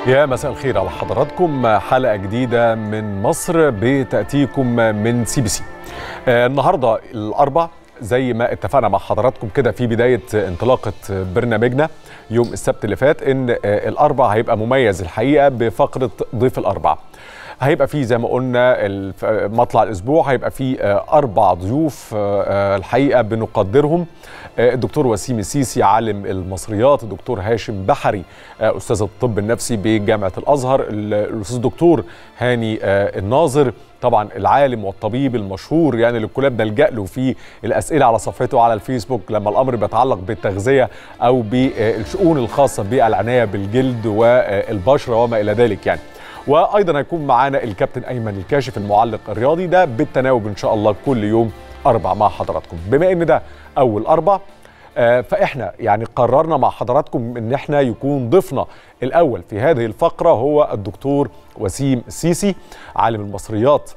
يا مساء الخير على حضراتكم حلقة جديدة من مصر بتأتيكم من سي بي سي آه، النهاردة الأربع زي ما اتفقنا مع حضراتكم كده في بداية انطلاقة برنامجنا يوم السبت اللي فات ان آه، الأربع هيبقى مميز الحقيقة بفقرة ضيف الأربع هيبقى فيه زي ما قلنا الف- مطلع الاسبوع هيبقى فيه آه، اربع ضيوف آه، آه، الحقيقه بنقدرهم آه، الدكتور وسيم السيسي عالم المصريات الدكتور هاشم بحري آه، استاذ الطب النفسي بجامعه الازهر ال- الاستاذ الدكتور هاني آه، الناظر طبعا العالم والطبيب المشهور يعني اللي كلنا بنلجا له في الاسئله على صفحته على الفيسبوك لما الامر بيتعلق بالتغذيه او بالشؤون الخاصه بالعنايه بالجلد والبشره وما الى ذلك يعني وايضا هيكون معانا الكابتن ايمن الكاشف المعلق الرياضي ده بالتناوب ان شاء الله كل يوم اربع مع حضراتكم بما ان ده اول اربع آه، فاحنا يعني قررنا مع حضراتكم ان احنا يكون ضيفنا الاول في هذه الفقره هو الدكتور وسيم السيسي عالم المصريات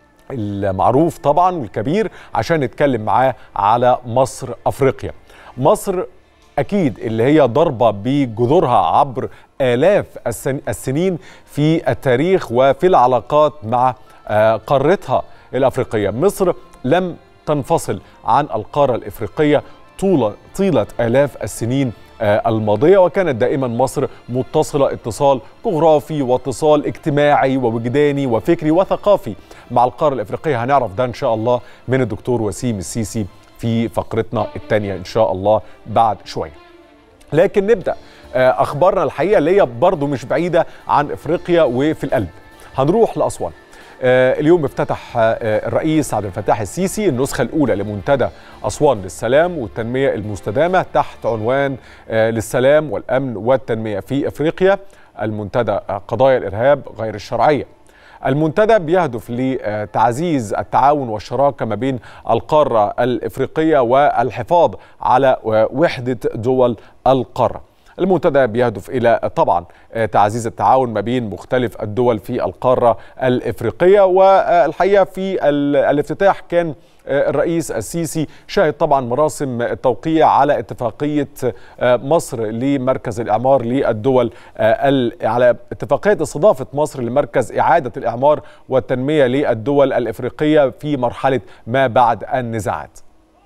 المعروف طبعا والكبير عشان نتكلم معاه على مصر افريقيا مصر اكيد اللي هي ضربه بجذورها عبر الاف السن السنين في التاريخ وفي العلاقات مع آه، قارتها الافريقيه مصر لم تنفصل عن القاره الافريقيه طول طيله الاف السنين آه، الماضيه وكانت دائما مصر متصله اتصال جغرافي واتصال اجتماعي ووجداني وفكري وثقافي مع القاره الافريقيه هنعرف ده ان شاء الله من الدكتور وسيم السيسي في فقرتنا الثانيه ان شاء الله بعد شويه لكن نبدا آه، اخبارنا الحقيقه اللي هي برضو مش بعيده عن افريقيا وفي القلب هنروح لاسوان آه، اليوم افتتح آه، الرئيس عبد الفتاح السيسي النسخة الأولى لمنتدى أسوان للسلام والتنمية المستدامة تحت عنوان آه، للسلام والأمن والتنمية في أفريقيا المنتدى آه، قضايا الإرهاب غير الشرعية المنتدى بيهدف لتعزيز التعاون والشراكة ما بين القارة الإفريقية والحفاظ على وحدة دول القارة المنتدى بيهدف إلى طبعا تعزيز التعاون ما بين مختلف الدول في القارة الإفريقية والحقيقة في ال- الافتتاح كان الرئيس السيسي شهد طبعا مراسم التوقيع على اتفاقية مصر لمركز الإعمار للدول ال- على اتفاقية استضافة مصر لمركز إعادة الإعمار والتنمية للدول الإفريقية في مرحلة ما بعد النزاعات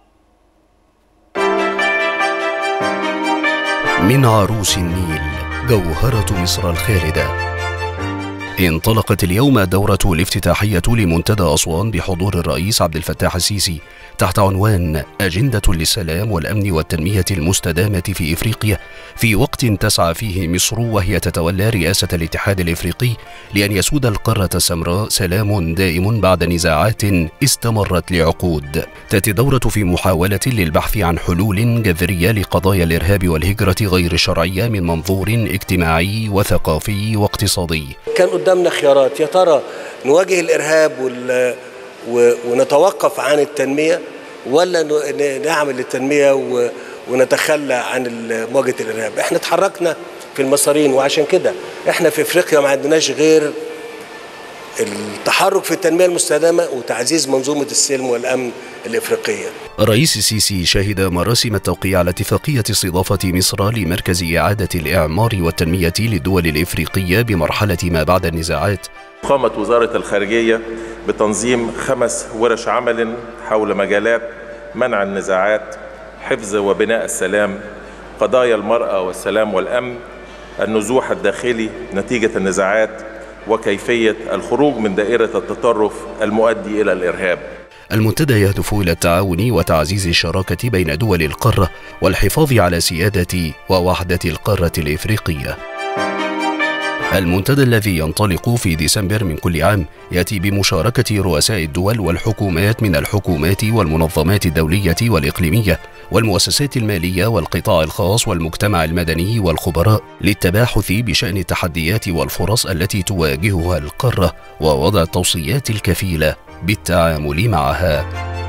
من عروس النيل جوهرة مصر الخالدة انطلقت اليوم الدورة الافتتاحية لمنتدى أسوان بحضور الرئيس عبد الفتاح السيسي تحت عنوان أجندة للسلام والأمن والتنمية المستدامة في إفريقيا في وقت تسعى فيه مصر وهي تتولى رئاسة الاتحاد الإفريقي لأن يسود القارة السمراء سلام دائم بعد نزاعات استمرت لعقود تأتي الدورة في محاولة للبحث عن حلول جذرية لقضايا الإرهاب والهجرة غير الشرعية من منظور اجتماعي وثقافي واقتصادي كان قدامنا خيارات يا ترى نواجه الارهاب وال... و... ونتوقف عن التنميه ولا ن... ن- نعمل التنميه و... ونتخلى عن ال- مواجهه الارهاب احنا اتحركنا في المسارين وعشان كده احنا في افريقيا ما عندناش غير التحرك في التنميه المستدامه وتعزيز منظومه السلم والامن الافريقيه الرئيس السيسي شهد مراسم التوقيع على اتفاقية استضافة مصر لمركز إعادة الإعمار والتنمية للدول الإفريقية بمرحلة ما بعد النزاعات قامت وزارة الخارجية بتنظيم خمس ورش عمل حول مجالات منع النزاعات حفظ وبناء السلام قضايا المرأة والسلام والأمن النزوح الداخلي نتيجة النزاعات وكيفية الخروج من دائرة التطرف المؤدي إلى الإرهاب المنتدى يهدف إلى التعاون وتعزيز الشراكة بين دول القارة والحفاظ على سيادة ووحدة القارة الإفريقية المنتدى الذي ينطلق في ديسمبر من كل عام ياتي بمشاركه رؤساء الدول والحكومات من الحكومات والمنظمات الدوليه والاقليميه والمؤسسات الماليه والقطاع الخاص والمجتمع المدني والخبراء للتباحث بشان التحديات والفرص التي تواجهها القاره ووضع التوصيات الكفيله بالتعامل معها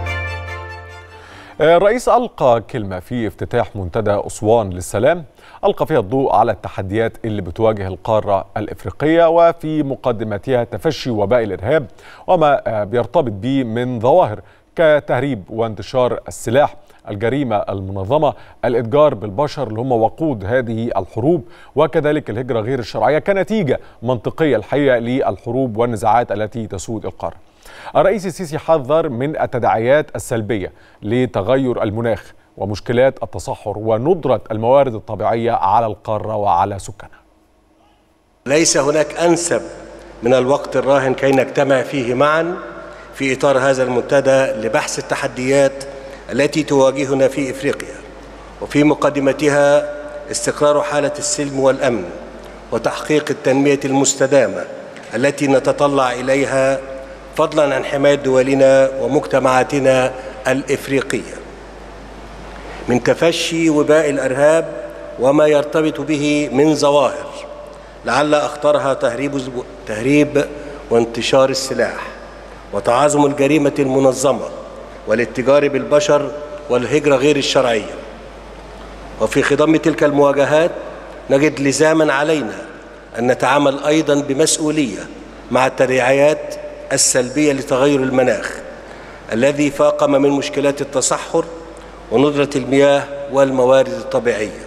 الرئيس ألقى كلمة في افتتاح منتدى أسوان للسلام ألقى فيها الضوء على التحديات اللي بتواجه القارة الإفريقية وفي مقدمتها تفشي وباء الإرهاب وما بيرتبط به من ظواهر كتهريب وانتشار السلاح الجريمة المنظمة الإتجار بالبشر اللي هم وقود هذه الحروب وكذلك الهجرة غير الشرعية كنتيجة منطقية الحقيقة للحروب والنزاعات التي تسود القارة الرئيس السيسي حذر من التداعيات السلبية لتغير المناخ ومشكلات التصحر وندرة الموارد الطبيعية على القارة وعلى سكانها ليس هناك أنسب من الوقت الراهن كي نجتمع فيه معا في إطار هذا المنتدى لبحث التحديات التي تواجهنا في إفريقيا وفي مقدمتها استقرار حالة السلم والأمن وتحقيق التنمية المستدامة التي نتطلع إليها فضلا عن حماية دولنا ومجتمعاتنا الإفريقية من تفشي وباء الإرهاب وما يرتبط به من ظواهر لعل أخطرها تهريب تهريب وانتشار السلاح وتعاظم الجريمة المنظمة والاتجار بالبشر والهجرة غير الشرعية وفي خضم تلك المواجهات نجد لزاما علينا أن نتعامل أيضا بمسؤولية مع التداعيات السلبية لتغير المناخ الذي فاقم من مشكلات التصحر وندرة المياه والموارد الطبيعية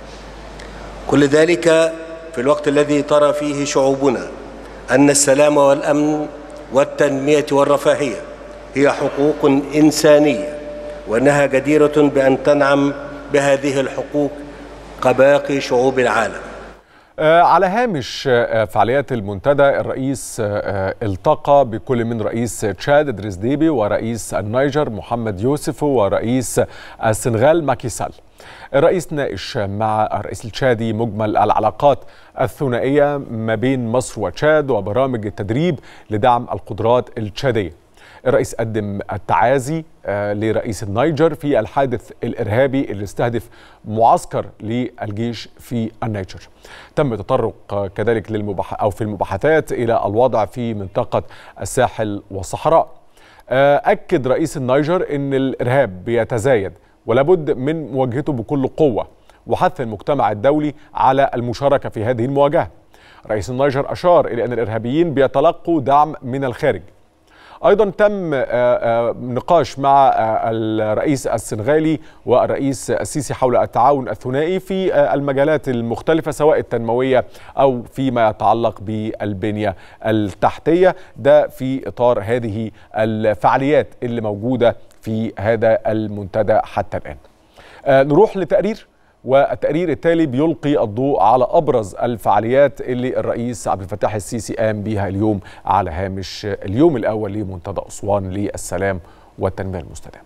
كل ذلك في الوقت الذي ترى فيه شعوبنا أن السلام والأمن والتنمية والرفاهية هي حقوق إنسانية وأنها جديرة بأن تنعم بهذه الحقوق كباقي شعوب العالم على هامش فعاليات المنتدى الرئيس التقى بكل من رئيس تشاد ادريس ديبي ورئيس النيجر محمد يوسف ورئيس السنغال ماكيسال الرئيس ناقش مع الرئيس التشادي مجمل العلاقات الثنائية ما بين مصر وتشاد وبرامج التدريب لدعم القدرات التشادية الرئيس قدم التعازي لرئيس النيجر في الحادث الارهابي اللي استهدف معسكر للجيش في النيجر. تم التطرق كذلك للمباح او في المباحثات الى الوضع في منطقه الساحل والصحراء. اكد رئيس النيجر ان الارهاب بيتزايد ولابد من مواجهته بكل قوه وحث المجتمع الدولي على المشاركه في هذه المواجهه. رئيس النيجر اشار الى ان الارهابيين بيتلقوا دعم من الخارج. ايضا تم نقاش مع الرئيس السنغالي والرئيس السيسي حول التعاون الثنائي في المجالات المختلفه سواء التنمويه او فيما يتعلق بالبنيه التحتيه ده في اطار هذه الفعاليات اللي موجوده في هذا المنتدى حتى الان. نروح لتقرير والتقرير التالي بيلقي الضوء على ابرز الفعاليات اللي الرئيس عبد الفتاح السيسي قام بها اليوم على هامش اليوم الاول لمنتدى اسوان للسلام والتنميه المستدامه.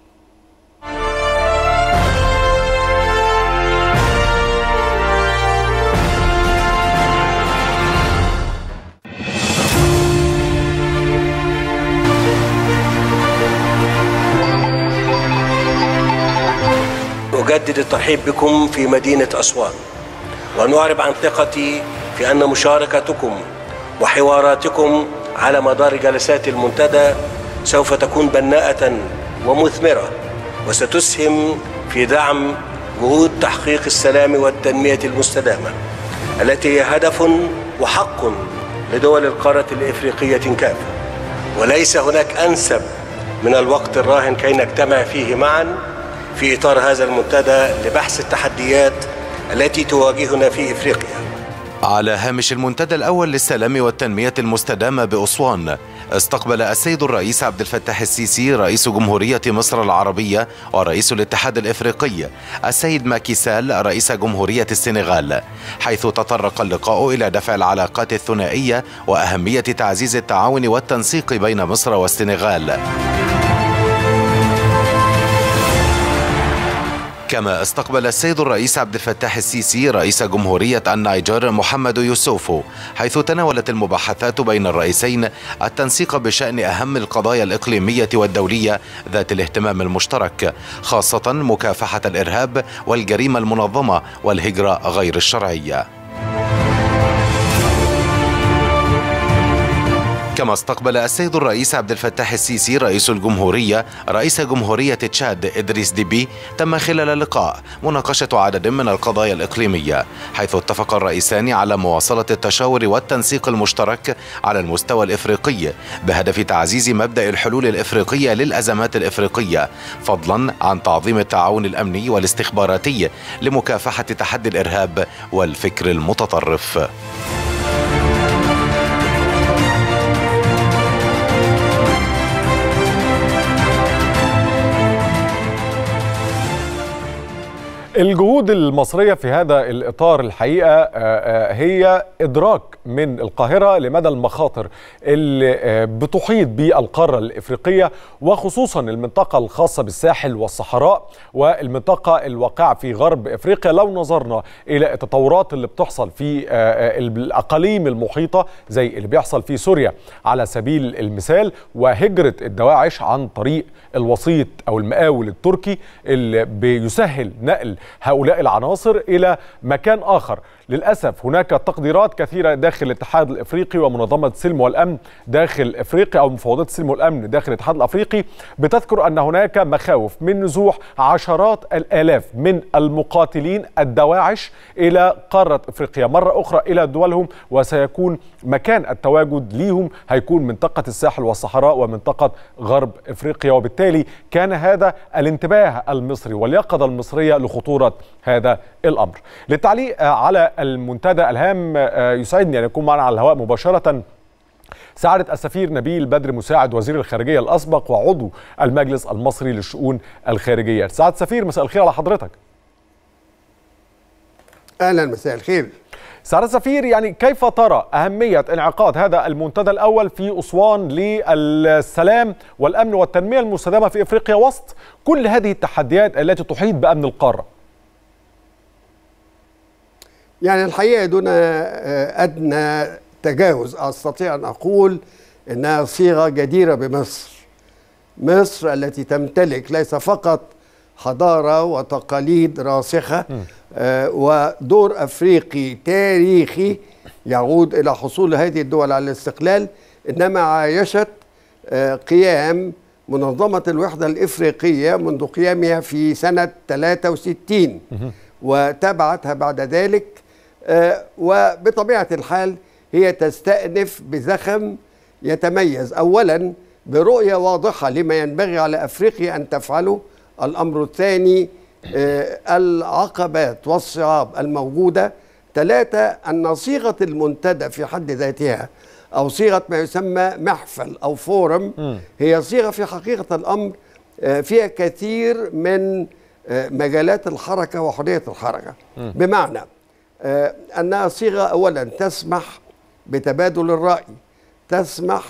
أجدد الترحيب بكم في مدينة أسوان وأن أعرب عن ثقتي في أن مشاركتكم وحواراتكم على مدار جلسات المنتدى سوف تكون بناءة ومثمرة وستسهم في دعم جهود تحقيق السلام والتنمية المستدامة التي هي هدف وحق لدول القارة الإفريقية كافة وليس هناك أنسب من الوقت الراهن كي نجتمع فيه معا في إطار هذا المنتدى لبحث التحديات التي تواجهنا في إفريقيا على هامش المنتدى الأول للسلام والتنمية المستدامة بأسوان استقبل السيد الرئيس عبد الفتاح السيسي رئيس جمهورية مصر العربية ورئيس الاتحاد الإفريقي السيد ماكي سال رئيس جمهورية السنغال حيث تطرق اللقاء إلى دفع العلاقات الثنائية وأهمية تعزيز التعاون والتنسيق بين مصر والسنغال كما استقبل السيد الرئيس عبد الفتاح السيسي رئيس جمهورية النيجر محمد يوسوفو حيث تناولت المباحثات بين الرئيسين التنسيق بشأن أهم القضايا الإقليمية والدولية ذات الاهتمام المشترك خاصة مكافحة الإرهاب والجريمة المنظمة والهجرة غير الشرعية كما استقبل السيد الرئيس عبد الفتاح السيسي رئيس الجمهورية رئيس جمهورية تشاد إدريس ديبي تم خلال اللقاء مناقشة عدد من القضايا الإقليمية حيث اتفق الرئيسان على مواصلة التشاور والتنسيق المشترك على المستوى الإفريقي بهدف تعزيز مبدأ الحلول الإفريقية للأزمات الإفريقية فضلا عن تعظيم التعاون الأمني والاستخباراتي لمكافحة تحدي الإرهاب والفكر المتطرف الجهود المصرية في هذا الإطار الحقيقة هي إدراك من القاهرة لمدى المخاطر اللي بتحيط بالقارة الإفريقية وخصوصا المنطقة الخاصة بالساحل والصحراء والمنطقة الواقعة في غرب إفريقيا لو نظرنا إلى التطورات اللي بتحصل في الأقاليم المحيطة زي اللي بيحصل في سوريا على سبيل المثال وهجرة الدواعش عن طريق الوسيط أو المقاول التركي اللي بيسهل نقل هؤلاء العناصر الى مكان اخر للاسف هناك تقديرات كثيره داخل الاتحاد الافريقي ومنظمه السلم والامن داخل افريقيا او مفوضيه السلم والامن داخل الاتحاد الافريقي بتذكر ان هناك مخاوف من نزوح عشرات الالاف من المقاتلين الدواعش الى قاره افريقيا مره اخرى الى دولهم وسيكون مكان التواجد ليهم هيكون منطقه الساحل والصحراء ومنطقه غرب افريقيا وبالتالي كان هذا الانتباه المصري واليقظه المصريه لخطوره هذا الامر للتعليق على المنتدى الهام يسعدني ان يكون معنا على الهواء مباشره سعادة السفير نبيل بدر مساعد وزير الخارجية الأسبق وعضو المجلس المصري للشؤون الخارجية سعادة السفير مساء الخير على حضرتك أهلا مساء الخير سعادة السفير يعني كيف ترى أهمية انعقاد هذا المنتدى الأول في أسوان للسلام والأمن والتنمية المستدامة في إفريقيا وسط كل هذه التحديات التي تحيط بأمن القارة يعني الحقيقة دون أدنى تجاوز أستطيع أن أقول إنها صيغة جديرة بمصر مصر التي تمتلك ليس فقط حضارة وتقاليد راسخة آه ودور أفريقي تاريخي يعود إلى حصول هذه الدول على الاستقلال إنما عايشت آه قيام منظمة الوحدة الإفريقية منذ قيامها في سنة 63 وتبعتها بعد ذلك آه وبطبيعة الحال هي تستأنف بزخم يتميز أولا برؤية واضحة لما ينبغي على أفريقيا أن تفعله الأمر الثاني آه العقبات والصعاب الموجودة ثلاثة أن صيغة المنتدى في حد ذاتها أو صيغة ما يسمى محفل أو فورم هي صيغة في حقيقة الأمر آه فيها كثير من آه مجالات الحركة وحرية الحركة بمعنى أنها صيغة أولا تسمح بتبادل الرأي تسمح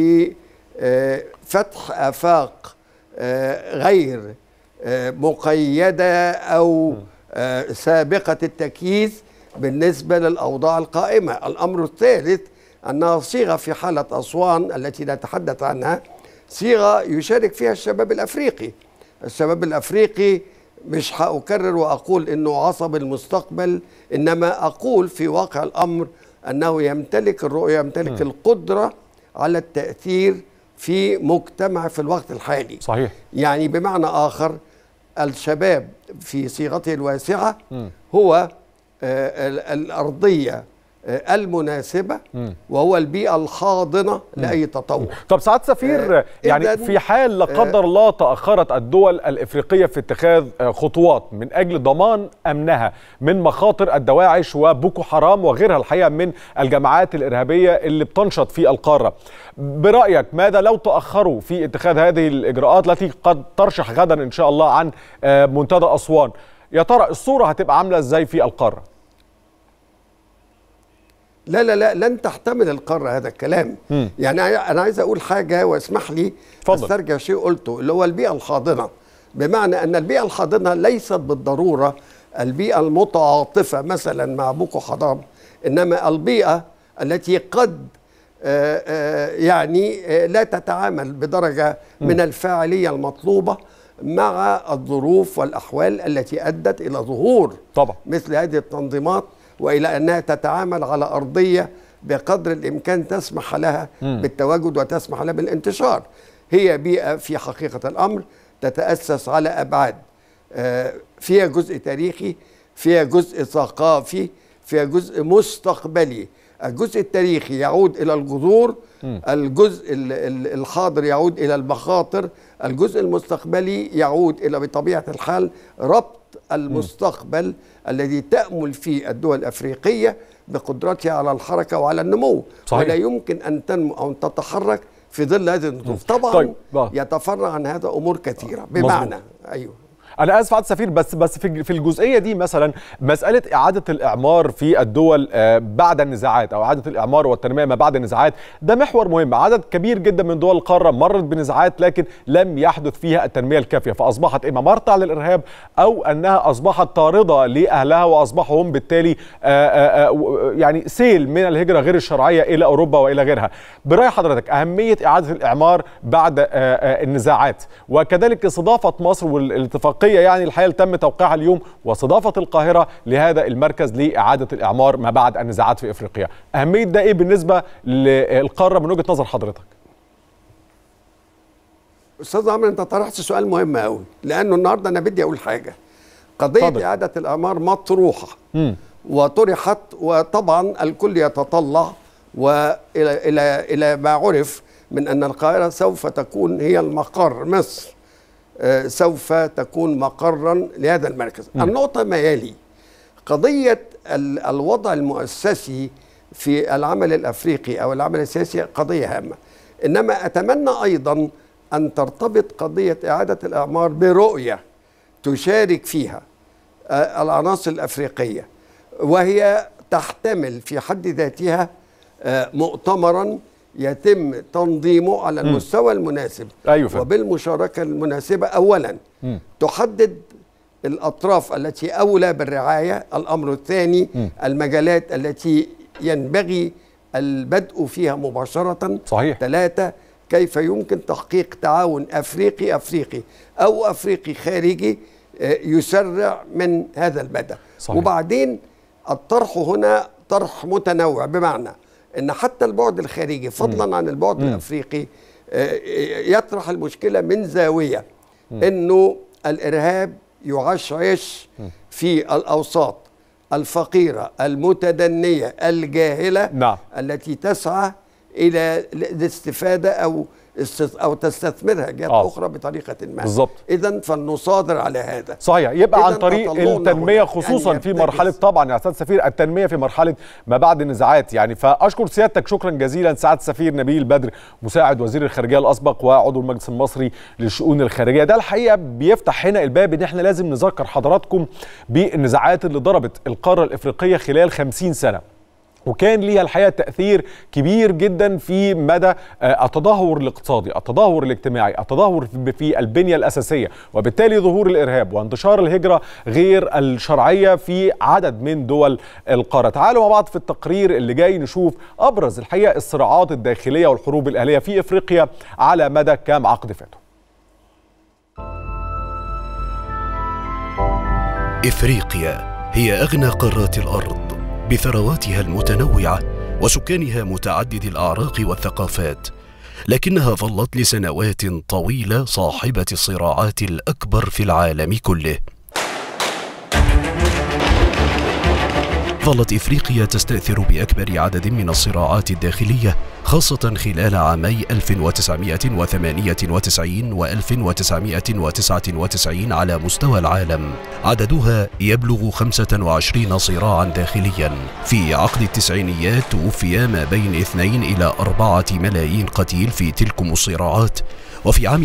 بفتح آفاق غير مقيدة أو سابقة التكييف بالنسبة للأوضاع القائمة الأمر الثالث أنها صيغة في حالة أسوان التي نتحدث عنها صيغة يشارك فيها الشباب الأفريقي الشباب الأفريقي مش هأكرر وأقول أنه عصب المستقبل إنما أقول في واقع الأمر أنه يمتلك الرؤية يمتلك م. القدرة على التأثير في مجتمع في الوقت الحالي صحيح يعني بمعنى آخر الشباب في صيغته الواسعة م. هو آه الأرضية آه المناسبة م. وهو البيئة الحاضنة م. لأي تطور طب سعادة سفير آه يعني في حال لا قدر الله تأخرت الدول الإفريقية في اتخاذ خطوات من أجل ضمان أمنها من مخاطر الدواعش وبوكو حرام وغيرها الحقيقة من الجماعات الإرهابية اللي بتنشط في القارة برأيك ماذا لو تأخروا في اتخاذ هذه الإجراءات التي قد ترشح غدا إن شاء الله عن منتدى أسوان يا ترى الصورة هتبقى عاملة إزاي في القارة؟ لا لا لا لن تحتمل القارة هذا الكلام م. يعني أنا عايز أقول حاجة واسمح لي فضل. أسترجع شيء قلته اللي هو البيئة الحاضنة بمعنى أن البيئة الحاضنة ليست بالضرورة البيئة المتعاطفة مثلا مع بوكو حرام إنما البيئة التي قد آآ آآ يعني آآ لا تتعامل بدرجة م. من الفاعلية المطلوبة مع الظروف والأحوال التي أدت إلى ظهور طبعا مثل هذه التنظيمات والى انها تتعامل على ارضيه بقدر الامكان تسمح لها بالتواجد وتسمح لها بالانتشار هي بيئه في حقيقه الامر تتاسس على ابعاد آه، فيها جزء تاريخي فيها جزء ثقافي فيها جزء مستقبلي الجزء التاريخي يعود الى الجذور الجزء ال- ال- الحاضر يعود الى المخاطر الجزء المستقبلي يعود الى بطبيعه الحال ربط المستقبل الذي تامل فيه الدول الافريقيه بقدرتها على الحركه وعلى النمو صحيح. ولا يمكن ان تنمو او ان تتحرك في ظل هذه الظروف طبعا طيب، آه. يتفرع عن هذا امور كثيره بمعنى ايوه انا اسف عاد سفير بس بس في في الجزئيه دي مثلا مساله اعاده الاعمار في الدول آه، بعد النزاعات او اعاده الاعمار والتنميه ما بعد النزاعات ده محور مهم عدد كبير جدا من دول القاره مرت بنزاعات لكن لم يحدث فيها التنميه الكافيه فاصبحت اما مرتع للارهاب او انها اصبحت طارده لاهلها واصبحوا هم بالتالي آه، آه، آه، و- يعني سيل من الهجره غير الشرعيه الى اوروبا والى غيرها براي حضرتك اهميه اعاده الاعمار بعد آه، آه، النزاعات وكذلك استضافه مصر والاتفاقيه يعني الحقيقه تم توقيعها اليوم واستضافه القاهره لهذا المركز لاعاده الاعمار ما بعد النزاعات في افريقيا اهميه ده ايه بالنسبه للقاره من وجهه نظر حضرتك استاذ عمرو انت طرحت سؤال مهم قوي لانه النهارده انا بدي اقول حاجه قضيه اتفضل. اعاده الاعمار مطروحه وطرحت وطبعا الكل يتطلع والى الى الى ما عرف من ان القاهره سوف تكون هي المقر مصر آه، سوف تكون مقرا لهذا المركز النقطه ما يلي قضيه ال- الوضع المؤسسي في العمل الافريقي او العمل السياسي قضيه هامه انما اتمنى ايضا ان ترتبط قضيه اعاده الاعمار برؤيه تشارك فيها آه، العناصر الافريقيه وهي تحتمل في حد ذاتها آه، مؤتمرا يتم تنظيمه على المستوى المناسب أيوة فهمت. وبالمشاركه المناسبه اولا تحدد الاطراف التي اولى بالرعايه الامر الثاني المجالات التي ينبغي البدء فيها مباشره صحيح. ثلاثه كيف يمكن تحقيق تعاون افريقي افريقي او افريقي خارجي آه، يسرع من هذا المدى صحيح. وبعدين الطرح هنا طرح متنوع بمعنى ان حتى البعد الخارجي فضلا عن البعد الافريقي آه، يطرح المشكله من زاويه انه الارهاب يعشعش في الاوساط الفقيره المتدنيه الجاهله نعم. التي تسعى الى الاستفاده او است- او تستثمرها جهات آه. اخرى بطريقه ما بالظبط. اذا فلنصادر على هذا صحيح يبقى عن إذن طريق تطلعنا التنميه هنا. خصوصا يعني في يبتدئ مرحله طبعا يا استاذ سفير التنميه في مرحله ما بعد النزاعات يعني فاشكر سيادتك شكرا جزيلا سعاده السفير نبيل بدر مساعد وزير الخارجيه الاسبق وعضو المجلس المصري للشؤون الخارجيه ده الحقيقه بيفتح هنا الباب ان احنا لازم نذكر حضراتكم بالنزاعات اللي ضربت القاره الافريقيه خلال 50 سنه وكان ليها الحقيقه تاثير كبير جدا في مدى آه، التدهور الاقتصادي، التدهور الاجتماعي، التدهور في- في البنيه الاساسيه، وبالتالي ظهور الارهاب وانتشار الهجره غير الشرعيه في عدد من دول القاره. تعالوا مع بعض في التقرير اللي جاي نشوف ابرز الحقيقه الصراعات الداخليه والحروب الاهليه في افريقيا على مدى كام عقد فاتوا. إفريقيا هي أغنى قارات الأرض بثرواتها المتنوعة وسكانها متعدد الأعراق والثقافات لكنها ظلت لسنوات طويلة صاحبة الصراعات الأكبر في العالم كله ظلت إفريقيا تستأثر بأكبر عدد من الصراعات الداخلية خاصة خلال عامي 1998 و 1999 على مستوى العالم عددها يبلغ 25 صراعا داخليا في عقد التسعينيات توفي ما بين 2 إلى 4 ملايين قتيل في تلكم الصراعات وفي عام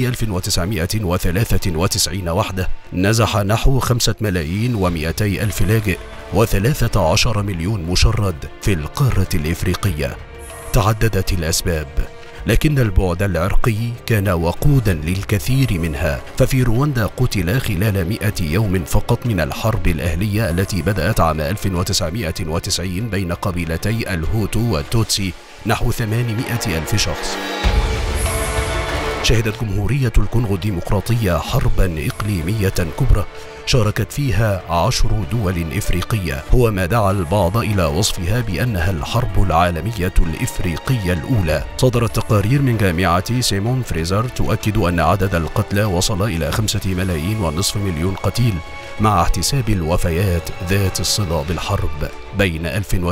1993 وحده نزح نحو خمسة ملايين ومئتي ألف لاجئ وثلاثة عشر مليون مشرد في القارة الإفريقية تعددت الأسباب لكن البعد العرقي كان وقودا للكثير منها ففي رواندا قتل خلال مئة يوم فقط من الحرب الأهلية التي بدأت عام 1990 بين قبيلتي الهوتو والتوتسي نحو 800 ألف شخص شهدت جمهورية الكونغو الديمقراطية حربا إقليمية كبرى شاركت فيها عشر دول إفريقية هو ما دعا البعض إلى وصفها بأنها الحرب العالمية الإفريقية الأولى صدرت تقارير من جامعة سيمون فريزر تؤكد أن عدد القتلى وصل إلى خمسة ملايين ونصف مليون قتيل مع احتساب الوفيات ذات الصلة بالحرب بين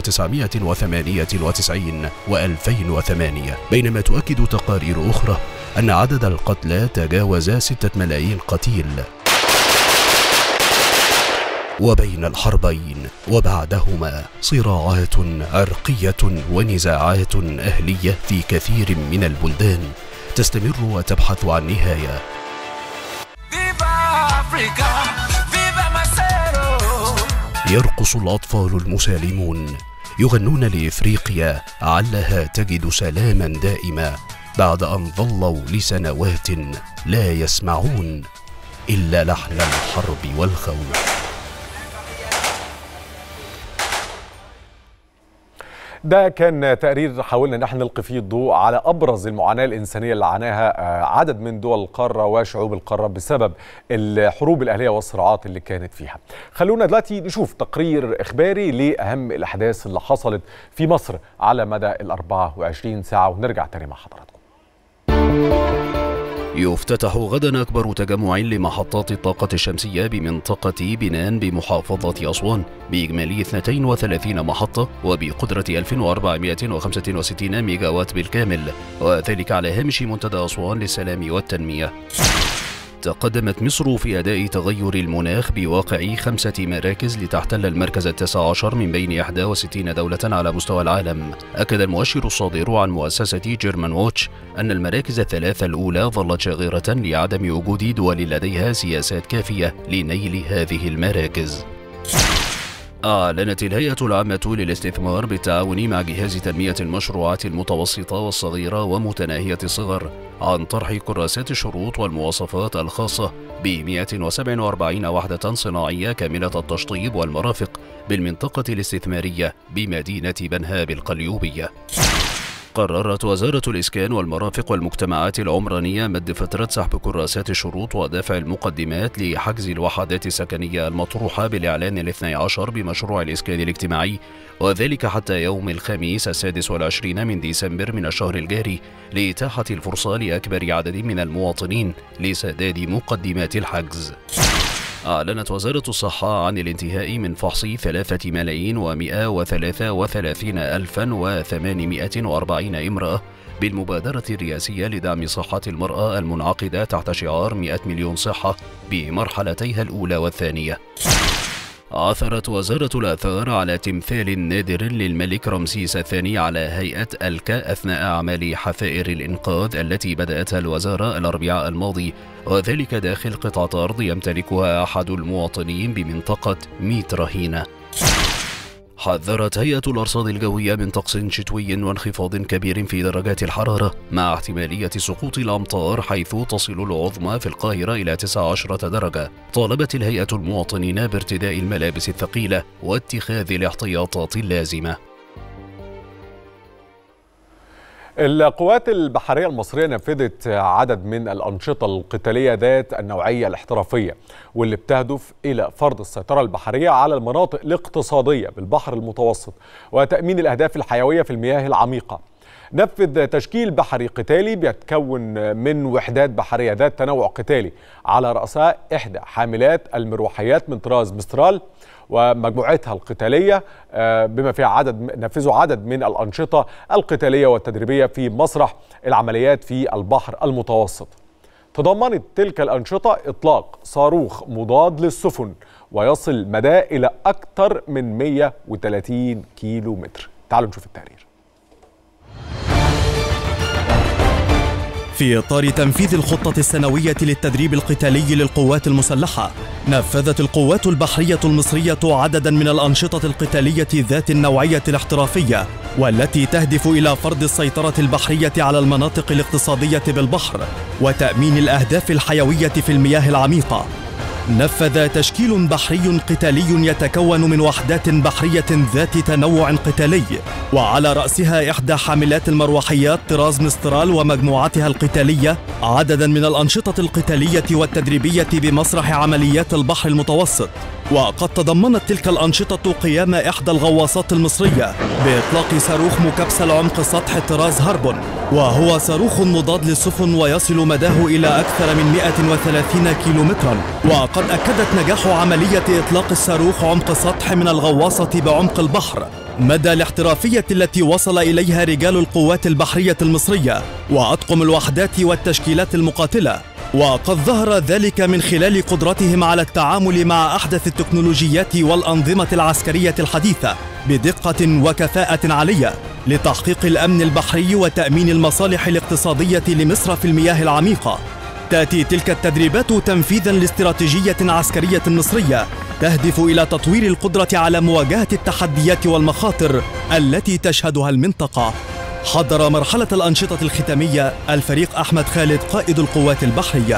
1998 و 2008 بينما تؤكد تقارير أخرى أن عدد القتلى تجاوز ستة ملايين قتيل وبين الحربين وبعدهما صراعات عرقية ونزاعات أهلية في كثير من البلدان تستمر وتبحث عن نهاية يرقص الأطفال المسالمون يغنون لإفريقيا علها تجد سلاما دائما بعد أن ظلوا لسنوات لا يسمعون إلا لحن الحرب والخوف ده كان تقرير حاولنا ان احنا نلقي فيه الضوء على ابرز المعاناه الانسانيه اللي عاناها عدد من دول القاره وشعوب القاره بسبب الحروب الاهليه والصراعات اللي كانت فيها. خلونا دلوقتي نشوف تقرير اخباري لاهم الاحداث اللي حصلت في مصر على مدى ال 24 ساعه ونرجع تاني مع حضراتكم. يفتتح غدا أكبر تجمع لمحطات الطاقة الشمسية بمنطقة بنان بمحافظة أسوان بإجمالي 32 محطة وبقدرة 1465 ميجاوات بالكامل وذلك على هامش منتدى أسوان للسلام والتنمية تقدمت مصر في أداء تغير المناخ بواقع خمسة مراكز لتحتل المركز التاسع عشر من بين 61 دولة على مستوى العالم أكد المؤشر الصادر عن مؤسسة جيرمان ووتش أن المراكز الثلاثة الأولى ظلت شاغرة لعدم وجود دول لديها سياسات كافية لنيل هذه المراكز أعلنت الهيئة العامة للاستثمار بالتعاون مع جهاز تنمية المشروعات المتوسطة والصغيرة ومتناهية الصغر عن طرح كراسات الشروط والمواصفات الخاصة ب 147 وحدة صناعية كاملة التشطيب والمرافق بالمنطقة الاستثمارية بمدينة بنها بالقليوبية. قررت وزارة الإسكان والمرافق والمجتمعات العمرانية مد فترة سحب كراسات الشروط ودفع المقدمات لحجز الوحدات السكنية المطروحة بالإعلان الاثني عشر بمشروع الإسكان الاجتماعي وذلك حتى يوم الخميس السادس والعشرين من ديسمبر من الشهر الجاري لإتاحة الفرصة لأكبر عدد من المواطنين لسداد مقدمات الحجز. أعلنت وزارة الصحة عن الانتهاء من فحص ثلاثة ملايين ومئة وثلاثة وثلاثين ألفا وثمانمائة وأربعين امرأة بالمبادرة الرئاسية لدعم صحة المرأة المنعقدة تحت شعار 100 مليون صحة بمرحلتيها الأولى والثانية. عثرت وزارة الآثار على تمثال نادر للملك رمسيس الثاني على هيئة ألكا أثناء أعمال حفائر الإنقاذ التي بدأتها الوزارة الأربعاء الماضي وذلك داخل قطعة أرض يمتلكها أحد المواطنين بمنطقة ميت رهينة حذرت هيئة الأرصاد الجوية من طقس شتوي وانخفاض كبير في درجات الحرارة مع احتمالية سقوط الأمطار حيث تصل العظمى في القاهرة إلى 19 درجة طالبت الهيئة المواطنين بارتداء الملابس الثقيلة واتخاذ الاحتياطات اللازمة القوات البحرية المصرية نفذت عدد من الأنشطة القتالية ذات النوعية الاحترافية واللي بتهدف إلى فرض السيطرة البحرية على المناطق الاقتصادية بالبحر المتوسط وتأمين الأهداف الحيوية في المياه العميقة نفذ تشكيل بحري قتالي بيتكون من وحدات بحرية ذات تنوع قتالي على رأسها إحدى حاملات المروحيات من طراز مسترال ومجموعتها القتالية بما فيها عدد نفذوا عدد من الأنشطة القتالية والتدريبية في مسرح العمليات في البحر المتوسط تضمنت تلك الأنشطة إطلاق صاروخ مضاد للسفن ويصل مداه إلى أكثر من 130 كيلو متر تعالوا نشوف التقرير في إطار تنفيذ الخطة السنوية للتدريب القتالي للقوات المسلحة نفذت القوات البحرية المصرية عددا من الأنشطة القتالية ذات النوعية الاحترافية والتي تهدف إلى فرض السيطرة البحرية على المناطق الاقتصادية بالبحر وتأمين الأهداف الحيوية في المياه العميقة نفذ تشكيل بحري قتالي يتكون من وحدات بحرية ذات تنوع قتالي وعلى رأسها إحدى حاملات المروحيات طراز مسترال ومجموعتها القتالية عددا من الأنشطة القتالية والتدريبية بمسرح عمليات البحر المتوسط وقد تضمنت تلك الأنشطة قيام إحدى الغواصات المصرية بإطلاق صاروخ مكبسل عمق سطح طراز هربون وهو صاروخ مضاد للسفن ويصل مداه إلى أكثر من 130 كيلومترا وقد أكدت نجاح عملية إطلاق الصاروخ عمق سطح من الغواصة بعمق البحر مدى الاحترافية التي وصل إليها رجال القوات البحرية المصرية وأطقم الوحدات والتشكيلات المقاتلة وقد ظهر ذلك من خلال قدرتهم على التعامل مع أحدث التكنولوجيات والأنظمة العسكرية الحديثة بدقة وكفاءة عالية لتحقيق الأمن البحري وتأمين المصالح الاقتصادية لمصر في المياه العميقة تأتي تلك التدريبات تنفيذا لاستراتيجية عسكرية مصرية تهدف إلى تطوير القدرة على مواجهة التحديات والمخاطر التي تشهدها المنطقة حضر مرحلة الأنشطة الختامية الفريق أحمد خالد قائد القوات البحرية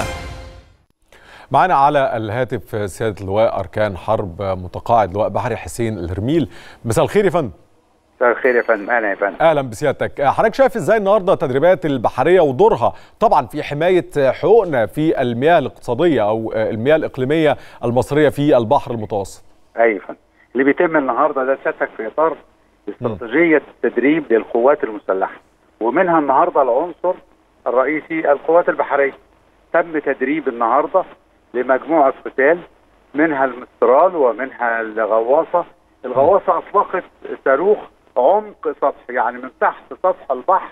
معنا على الهاتف سيادة اللواء أركان حرب متقاعد لواء بحري حسين الهرميل مساء الخير يا فندم مساء الخير يا فندم اهلا يا فندم اهلا بسيادتك حضرتك شايف ازاي النهارده التدريبات البحريه ودورها طبعا في حمايه حقوقنا في المياه الاقتصاديه او المياه الاقليميه المصريه في البحر المتوسط ايوه يا فندم اللي بيتم النهارده ده سيادتك في اطار استراتيجيه التدريب للقوات المسلحه ومنها النهارده العنصر الرئيسي القوات البحريه تم تدريب النهارده لمجموعه قتال منها المسترال ومنها الغواصه الغواصه اطلقت صاروخ عمق سطحي يعني من تحت سطح البحر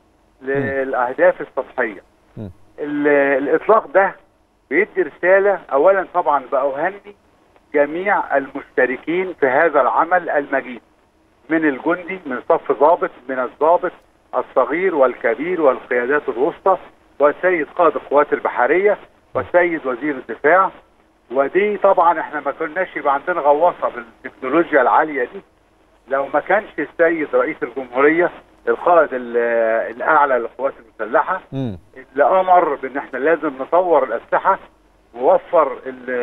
للاهداف السطحيه الاطلاق ده بيدي رساله اولا طبعا باهني جميع المشتركين في هذا العمل المجيد من الجندي من صف ضابط من الضابط الصغير والكبير والقيادات الوسطى والسيد قائد القوات البحريه والسيد وزير الدفاع ودي طبعا احنا ما كناش يبقى عندنا غواصه بالتكنولوجيا العاليه دي لو ما كانش السيد رئيس الجمهوريه القائد الاعلى للقوات المسلحه مم. اللي امر بان احنا لازم نطور الاسلحه نوفر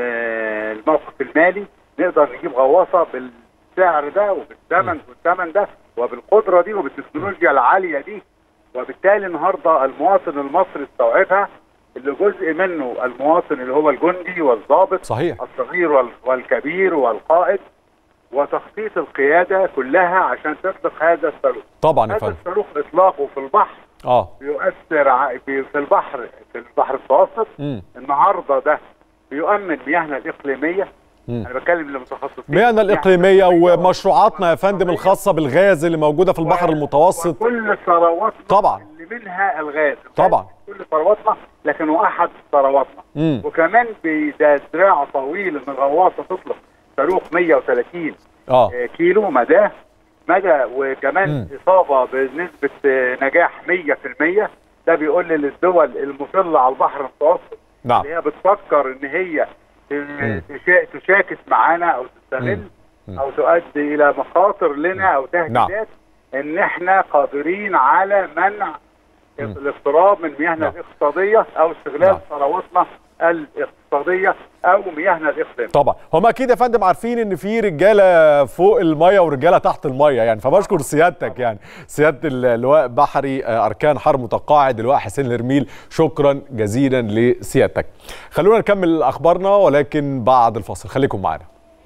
الموقف المالي نقدر نجيب غواصه بالسعر ده وبالثمن والثمن ده وبالقدره دي وبالتكنولوجيا العاليه دي وبالتالي النهارده المواطن المصري استوعبها اللي جزء منه المواطن اللي هو الجندي والضابط صحيح الصغير وال- والكبير والقائد وتخطيط القياده كلها عشان تطلق هذا الصاروخ طبعا يا هذا فندم الصاروخ اطلاقه في البحر اه بيؤثر ع- في في البحر في البحر المتوسط مم. النهارده ده بيؤمن مياهنا الاقليميه مم. انا بتكلم للمتخصصين مياهنا الإقليمية ومشروعاتنا يا فندم الخاصة بالغاز اللي موجودة في البحر المتوسط كل ثرواتنا طبعا. اللي منها الغاز طبعا. كل ثرواتنا لكن هو احد ثرواتنا مم. وكمان ده دراع طويل ان الغواصه تطلق صاروخ 130 اه آه، كيلو مداه مدى وكمان مم. اصابه بنسبه آه، نجاح 100% ده بيقول للدول المطله على البحر المتوسط نعم اللي هي بتفكر ان هي ت- تشا- تشاكس معانا او تستغل مم. او تؤدي الى مخاطر لنا او تهديدات ان احنا قادرين على منع الاقتراب من مياهنا نعم. الاقتصاديه او استغلال نعم. ثرواتنا الاقتصاديه او مياهنا الاقليميه طبعا هم اكيد يا فندم عارفين ان في رجاله فوق الميه ورجاله تحت الميه يعني فبشكر سيادتك يعني سياده اللواء بحري آه، اركان حرب متقاعد اللواء حسين الهرميل شكرا جزيلا لسيادتك خلونا نكمل اخبارنا ولكن بعد الفاصل خليكم معنا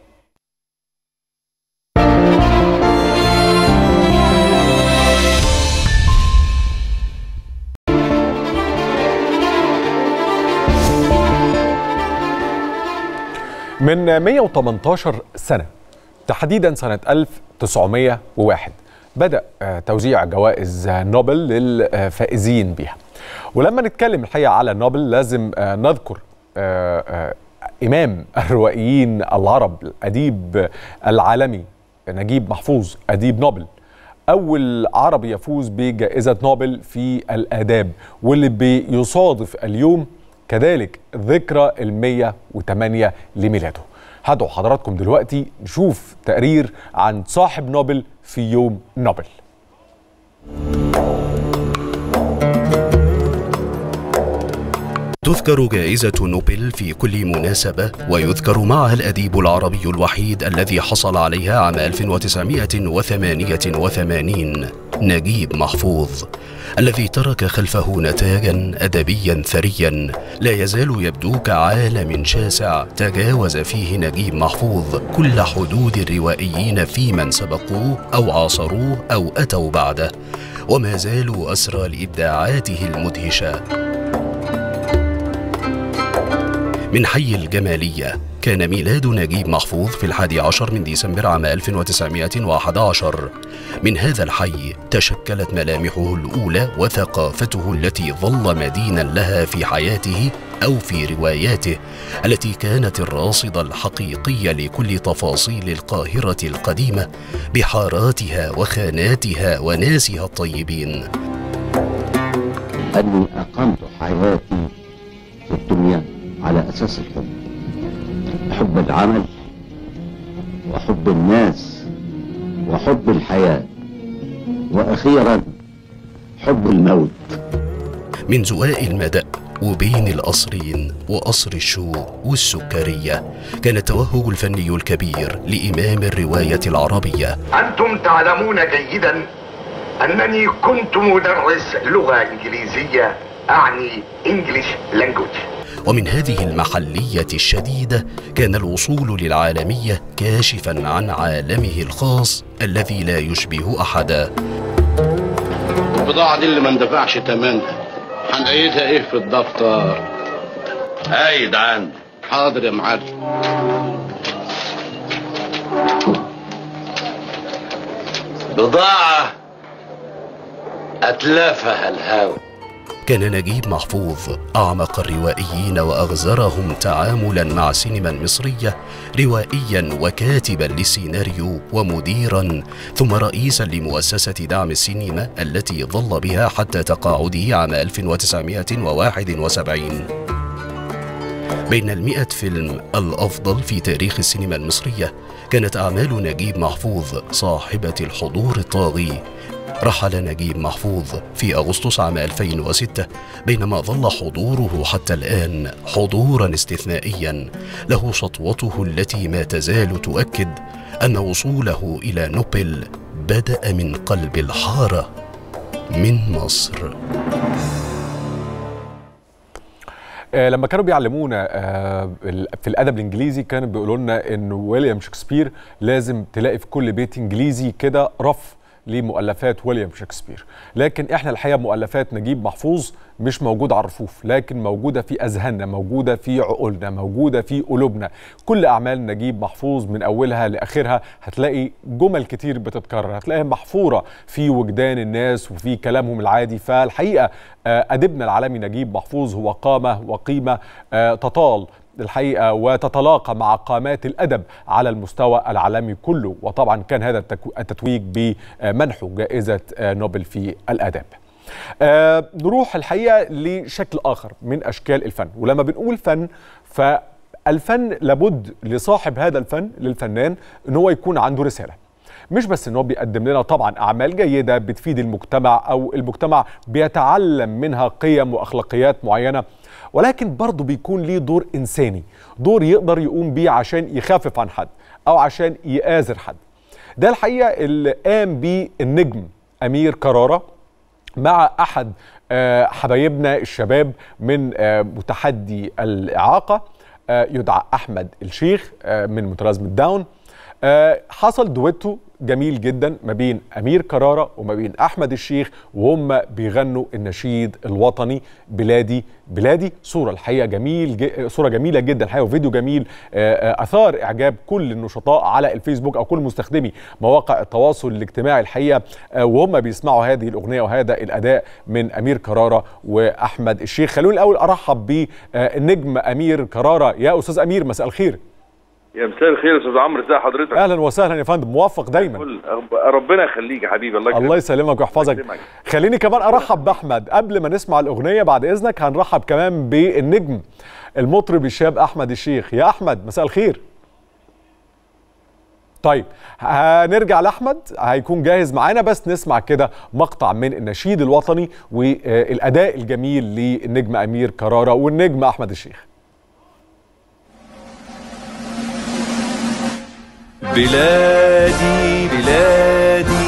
من 118 سنة تحديدا سنة 1901 بدأ آه، توزيع جوائز آه، نوبل للفائزين بها ولما نتكلم الحقيقة على نوبل لازم آه، نذكر آه، آه، إمام الروائيين العرب الأديب العالمي نجيب محفوظ أديب نوبل أول عربي يفوز بجائزة نوبل في الآداب واللي بيصادف اليوم كذلك ذكرى المية وثمانية لميلاده هدعو حضراتكم دلوقتي نشوف تقرير عن صاحب نوبل في يوم نوبل تذكر جائزة نوبل في كل مناسبة ويذكر معها الأديب العربي الوحيد الذي حصل عليها عام 1988 نجيب محفوظ الذي ترك خلفه نتاجا أدبيا ثريا لا يزال يبدو كعالم شاسع تجاوز فيه نجيب محفوظ كل حدود الروائيين في من سبقوه أو عاصروه أو أتوا بعده وما زالوا أسرى لإبداعاته المدهشة من حي الجمالية كان ميلاد نجيب محفوظ في الحادي عشر من ديسمبر عام 1911 من هذا الحي تشكلت ملامحه الأولى وثقافته التي ظل مدينا لها في حياته أو في رواياته التي كانت الراصد الحقيقي لكل تفاصيل القاهرة القديمة بحاراتها وخاناتها وناسها الطيبين أني أقمت حياتي في الدنيا على أساس الحب حب العمل وحب الناس وحب الحياة وأخيرا حب الموت من زواء المدأ وبين القصرين وقصر الشوق والسكرية كان التوهج الفني الكبير لإمام الرواية العربية أنتم تعلمون جيدا أنني كنت مدرس لغة إنجليزية أعني English language ومن هذه المحلية الشديدة كان الوصول للعالمية كاشفا عن عالمه الخاص الذي لا يشبه أحدا البضاعة دي اللي ما اندفعش تمنها هنقيدها ايه في الدفتر قايد عندي حاضر يا معلم بضاعة أتلافها الهوى كان نجيب محفوظ أعمق الروائيين وأغزرهم تعاملا مع السينما المصرية روائيا وكاتبا للسيناريو ومديرا ثم رئيسا لمؤسسة دعم السينما التي ظل بها حتى تقاعده عام 1971 بين المئة فيلم الأفضل في تاريخ السينما المصرية كانت أعمال نجيب محفوظ صاحبة الحضور الطاغي رحل نجيب محفوظ في أغسطس عام 2006 بينما ظل حضوره حتى الآن حضورا استثنائيا له سطوته التي ما تزال تؤكد أن وصوله إلى نوبل بدأ من قلب الحارة من مصر آه، لما كانوا بيعلمونا آه، ال- في الادب الانجليزي كانوا بيقولوا لنا ان ويليام شكسبير لازم تلاقي في كل بيت انجليزي كده رف لمؤلفات ويليام شكسبير لكن احنا الحقيقه مؤلفات نجيب محفوظ مش موجوده على الرفوف لكن موجوده في اذهاننا موجوده في عقولنا موجوده في قلوبنا كل اعمال نجيب محفوظ من اولها لاخرها هتلاقي جمل كتير بتتكرر هتلاقيها محفوره في وجدان الناس وفي كلامهم العادي فالحقيقه آه، اديبنا العالمي نجيب محفوظ هو قامه وقيمه آه، تطال الحقيقه وتتلاقى مع قامات الادب على المستوى العالمي كله وطبعا كان هذا التكو- التتويج بمنحه جائزه آه، نوبل في الاداب. آه نروح الحقيقه لشكل اخر من اشكال الفن ولما بنقول فن فالفن لابد لصاحب هذا الفن للفنان ان هو يكون عنده رساله مش بس ان هو بيقدم لنا طبعا اعمال جيده بتفيد المجتمع او المجتمع بيتعلم منها قيم واخلاقيات معينه ولكن برضه بيكون ليه دور انساني دور يقدر يقوم بيه عشان يخفف عن حد او عشان يآزر حد ده الحقيقه اللي قام بيه النجم امير كراره مع احد آه، حبايبنا الشباب من آه، متحدي الاعاقه آه، يدعى احمد الشيخ آه، من متلازمه داون آه، حصل دويتو جميل جدا ما بين امير كراره وما بين احمد الشيخ وهم بيغنوا النشيد الوطني بلادي بلادي صوره الحقيقه جميل ج... صوره جميله جدا الحقيقه وفيديو جميل آه، آه، اثار اعجاب كل النشطاء على الفيسبوك او كل مستخدمي مواقع التواصل الاجتماعي الحقيقه آه، وهم بيسمعوا هذه الاغنيه وهذا الاداء من امير كراره واحمد الشيخ خلوني الاول ارحب بالنجم امير كراره يا استاذ امير مساء الخير يا مساء الخير يا استاذ عمرو ازي حضرتك اهلا وسهلا يا فندم موفق دايما كل- ربنا يخليك يا حبيبي الله يكرمك الله يسلمك ويحفظك يكرمك. خليني كمان ارحب باحمد قبل ما نسمع الاغنيه بعد اذنك هنرحب كمان بالنجم المطرب الشاب احمد الشيخ يا احمد مساء الخير طيب هنرجع لاحمد هيكون جاهز معانا بس نسمع كده مقطع من النشيد الوطني والاداء الجميل للنجم امير كراره والنجم احمد الشيخ بلادي بلادي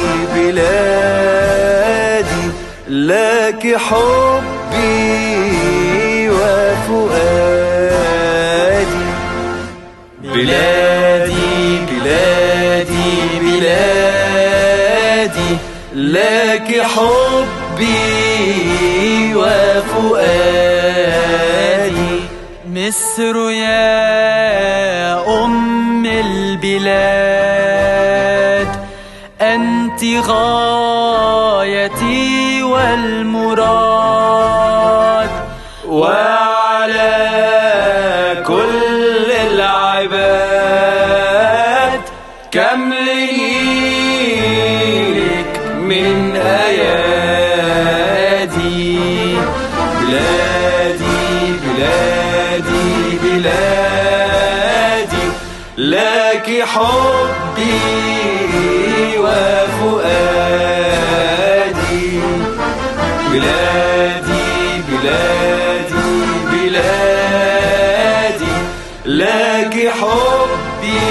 بلادي لك حبي وفؤادي بلادي بلادي بلادي لك حبي وفؤادي مصر يا أم البلاد أنت غايتي والمراد وعلى كل العباد كم ليك من أيادي بلادي بلادي بلادي لك حبي وفؤادي بلادي بلادي بلادي لك حبي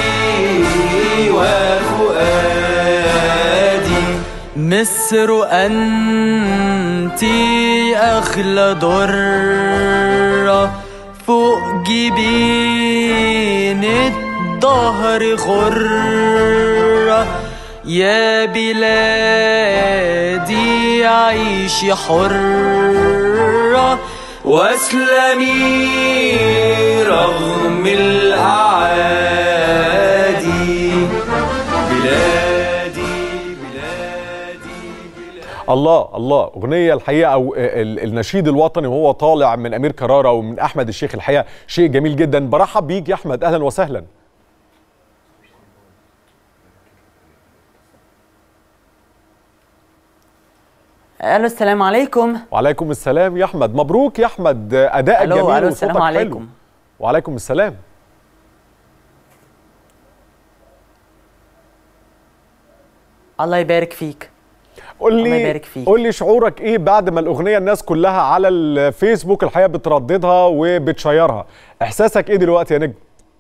وفؤادي مصر أنت أغلى ضرة فوق جبين الظهر غرة يا بلادي عيشي حرة واسلمي رغم الأعادي بلادي الله الله اغنيه الحقيقه او ال- النشيد الوطني وهو طالع من امير كراره ومن احمد الشيخ الحقيقه شيء جميل جدا برحب بيك يا احمد اهلا وسهلا الو السلام عليكم وعليكم السلام يا احمد مبروك يا احمد اداء ألو، جميل ألو، وصوتك السلام حلو. عليكم. وعليكم السلام الله يبارك فيك قول الله لي يبارك فيك. قول لي شعورك ايه بعد ما الاغنيه الناس كلها على الفيسبوك الحقيقه بترددها وبتشيرها احساسك ايه دلوقتي يا نجم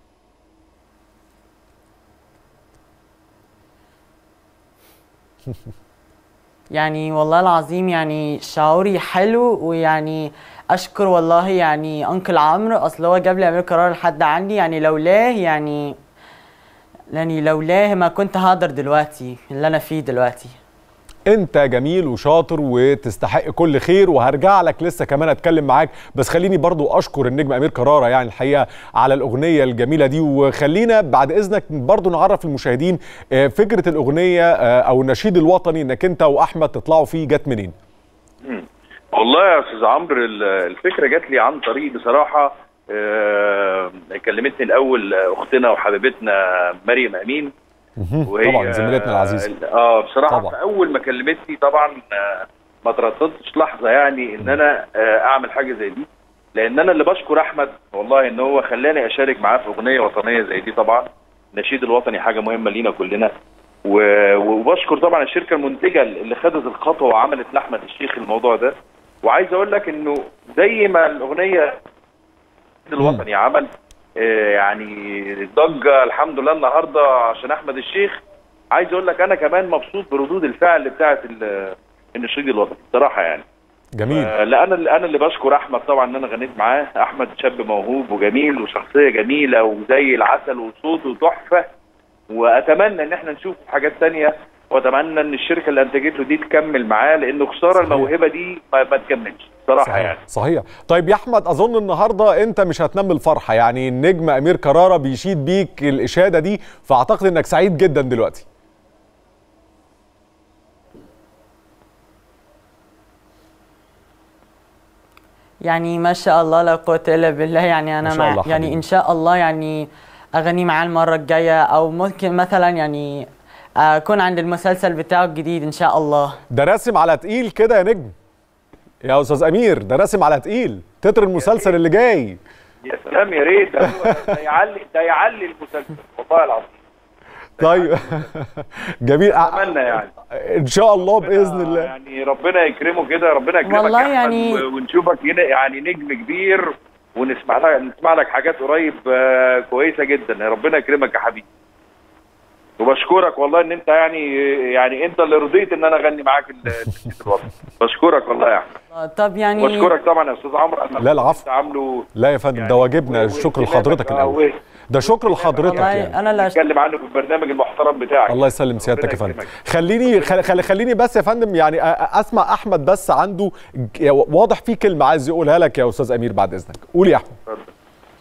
يعني والله العظيم يعني شعوري حلو ويعني اشكر والله يعني انكل عمرو اصل هو جاب لي امير قرار لحد عندي يعني لولاه يعني يعني لولاه ما كنت هقدر دلوقتي اللي انا فيه دلوقتي انت جميل وشاطر وتستحق كل خير وهرجع لك لسه كمان اتكلم معاك بس خليني برضو اشكر النجم امير كراره يعني الحقيقه على الاغنيه الجميله دي وخلينا بعد اذنك برضو نعرف المشاهدين آه، فكره الاغنيه آه، او النشيد الوطني انك انت واحمد تطلعوا فيه جت منين مم. والله يا استاذ عمرو ال- الفكره جات لي عن طريق بصراحه آه، كلمتني الاول اختنا وحبيبتنا مريم امين وهي طبعا زميلتنا العزيزه اه بصراحه طبعا. في اول ما كلمتني طبعا آه، ما ترددتش لحظه يعني ان انا آه، اعمل حاجه زي دي لان انا اللي بشكر احمد والله ان هو خلاني اشارك معاه في اغنيه وطنيه زي دي طبعا النشيد الوطني حاجه مهمه لينا كلنا و- وبشكر طبعا الشركه المنتجه اللي خدت الخطوه وعملت لاحمد الشيخ الموضوع ده وعايز اقول لك انه زي ما الاغنيه الوطني عمل آه، يعني ضجه الحمد لله النهارده عشان احمد الشيخ عايز اقول لك انا كمان مبسوط بردود الفعل بتاعه ال- النشيد الوطني بصراحه يعني جميل آه، لا انا انا اللي بشكر احمد طبعا ان انا غنيت معاه احمد شاب موهوب وجميل وشخصيه جميله وزي العسل وصوته تحفه واتمنى ان احنا نشوف حاجات تانية واتمنى ان الشركه اللي انتجته دي تكمل معاه لانه خساره الموهبه دي ما, ما تكملش صراحه صحيح. يعني صحيح طيب يا احمد اظن النهارده انت مش هتنام الفرحه يعني النجم امير كراره بيشيد بيك الاشاده دي فاعتقد انك سعيد جدا دلوقتي يعني ما شاء الله لا قوة إلا بالله يعني أنا ما شاء مع الله يعني حبيبي. إن شاء الله يعني أغني معاه المرة الجاية أو ممكن مثلا يعني أكون عند المسلسل بتاعه الجديد إن شاء الله ده راسم على تقيل كده يا نجم يا استاذ امير ده راسم على تقيل تتر المسلسل اللي جاي يا سلام يا ريت ده هو- ده يعلي ده يعلي المسلسل والله العظيم طيب جميل اتمنى يعني ان شاء الله باذن الله يعني ربنا يكرمه كده ربنا يكرمك والله يا أحمد، يعني- و- ونشوفك هنا يعني نجم كبير ونسمع لك نسمع لك حاجات قريب آه، كويسه جدا ربنا يكرمك يا حبيبي وبشكرك والله ان انت يعني يعني انت اللي رضيت ان انا اغني معاك ال- النشيد الوطني بشكرك والله يا احمد طب يعني واشكرك طبعا يا استاذ عمرو على لا، العفو. انت عامله لا يا فندم ده واجبنا الشكر لحضرتك آه، الاول ده شكر لحضرتك والله يعني انا اللي نتكلم عنه في البرنامج المحترم بتاعك الله يسلم سيادتك يا ربنا فندم يكرمك. خليني خل- خل- خليني بس يا فندم يعني أ- أ- اسمع احمد بس عنده ج- واضح في كلمه عايز يقولها لك يا استاذ امير بعد اذنك قول يا احمد اتفضل.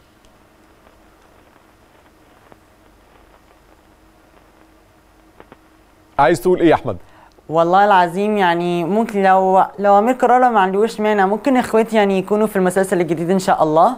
عايز تقول ايه يا احمد والله العظيم يعني ممكن لو لو امير كرارة ما عندوش مانع ممكن اخواتي يعني يكونوا في المسلسل الجديد ان شاء الله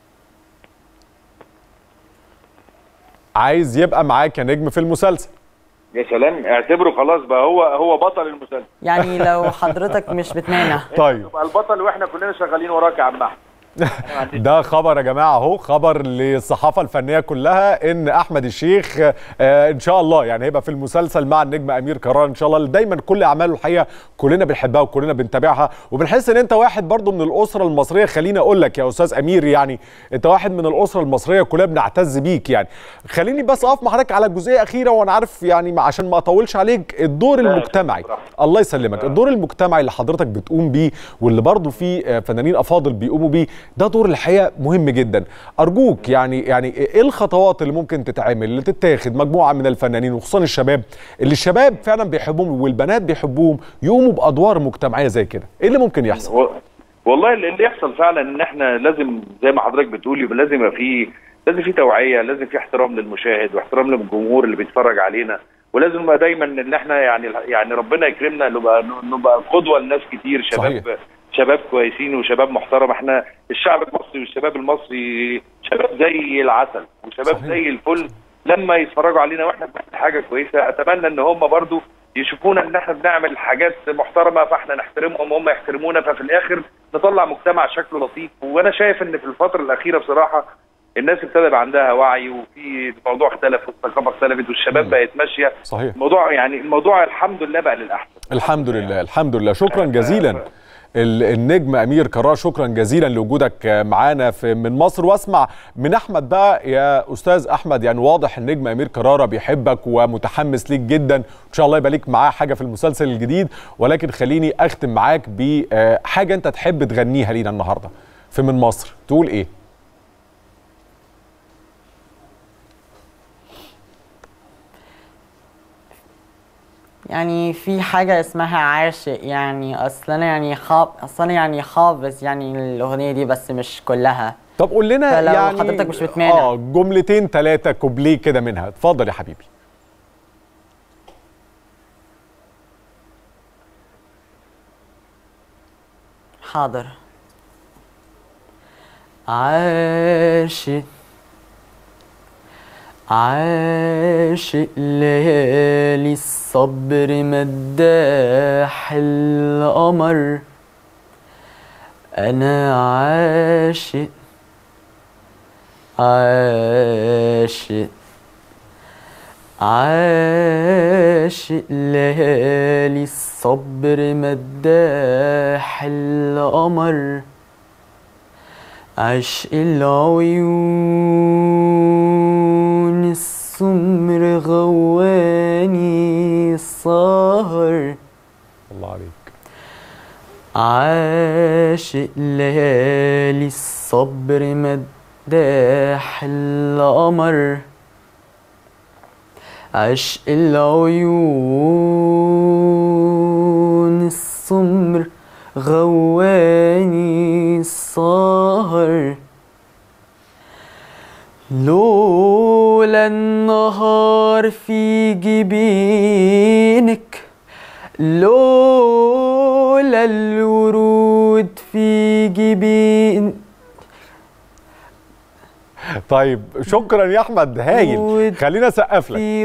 عايز يبقى معاك يا نجم في المسلسل يا سلام اعتبره خلاص بقى هو هو بطل المسلسل يعني لو حضرتك مش بتمانع طيب يبقى البطل واحنا كلنا شغالين وراك يا عم احمد ده خبر يا جماعه اهو خبر للصحافه الفنيه كلها ان احمد الشيخ آه ان شاء الله يعني هيبقى في المسلسل مع النجم امير كرارة ان شاء الله اللي دايما كل اعماله الحقيقه كلنا بنحبها وكلنا بنتابعها وبنحس ان انت واحد برضو من الاسره المصريه خليني اقول لك يا استاذ امير يعني انت واحد من الاسره المصريه كلنا بنعتز بيك يعني خليني بس اقف مع حضرتك على جزئيه اخيره وانا عارف يعني عشان ما اطولش عليك الدور المجتمعي الله يسلمك الدور المجتمعي اللي حضرتك بتقوم بيه واللي برضو في آه، فنانين افاضل بيقوموا بيه ده دور الحقيقه مهم جدا ارجوك يعني يعني ايه الخطوات اللي ممكن تتعمل اللي تتاخد مجموعه من الفنانين وخصوصا الشباب اللي الشباب فعلا بيحبوهم والبنات بيحبوهم يقوموا بادوار مجتمعيه زي كده ايه اللي ممكن يحصل و- والله اللي اللي يحصل فعلا ان احنا لازم زي ما حضرتك بتقول يبقى لازم يبقى في لازم في توعيه لازم في احترام للمشاهد واحترام للجمهور اللي بيتفرج علينا ولازم نبقى دايما ان احنا يعني يعني ربنا يكرمنا نبقى نبقى قدوه لناس كتير شباب صحيح. شباب كويسين وشباب محترم احنا الشعب المصري والشباب المصري شباب زي العسل وشباب صحيح. زي الفل لما يتفرجوا علينا واحنا بنعمل حاجه كويسه اتمنى ان هم برضو يشوفونا ان احنا بنعمل حاجات محترمه فاحنا نحترمهم وهم يحترمونا ففي الاخر نطلع مجتمع شكله لطيف وانا شايف ان في الفتره الاخيره بصراحه الناس ابتدى يبقى عندها وعي وفي الموضوع اختلف والثقافه اختلفت والشباب بقت ماشيه صحيح الموضوع يعني الموضوع الحمد لله بقى للاحسن الحمد لله الحمد لله شكرا جزيلا ال- النجم امير كرار شكرا جزيلا لوجودك معانا في من مصر واسمع من احمد بقى يا استاذ احمد يعني واضح النجم امير كرارة بيحبك ومتحمس ليك جدا ان شاء الله يبقى ليك معاه حاجه في المسلسل الجديد ولكن خليني اختم معاك بحاجه انت تحب تغنيها لينا النهارده في من مصر تقول ايه يعني في حاجة اسمها عاشق يعني اصل انا يعني خاب اصل انا يعني حافظ يعني الاغنية دي بس مش كلها طب قول لنا فلو يعني حضرتك مش بتمانع. اه جملتين ثلاثه كوبليه كده منها اتفضل يا حبيبي حاضر عاشق عاشق ليالي الصبر مداح القمر انا عاشق عاشق عاشق ليالي الصبر مداح القمر عشق العيون السمر غواني السهر الله عليك عاشق ليالي الصبر مداح القمر عشق العيون السمر غواني السهر لولا النهار في جبينك لولا الورود في جبين طيب شكرا يا احمد هايل خلينا اسقف لك في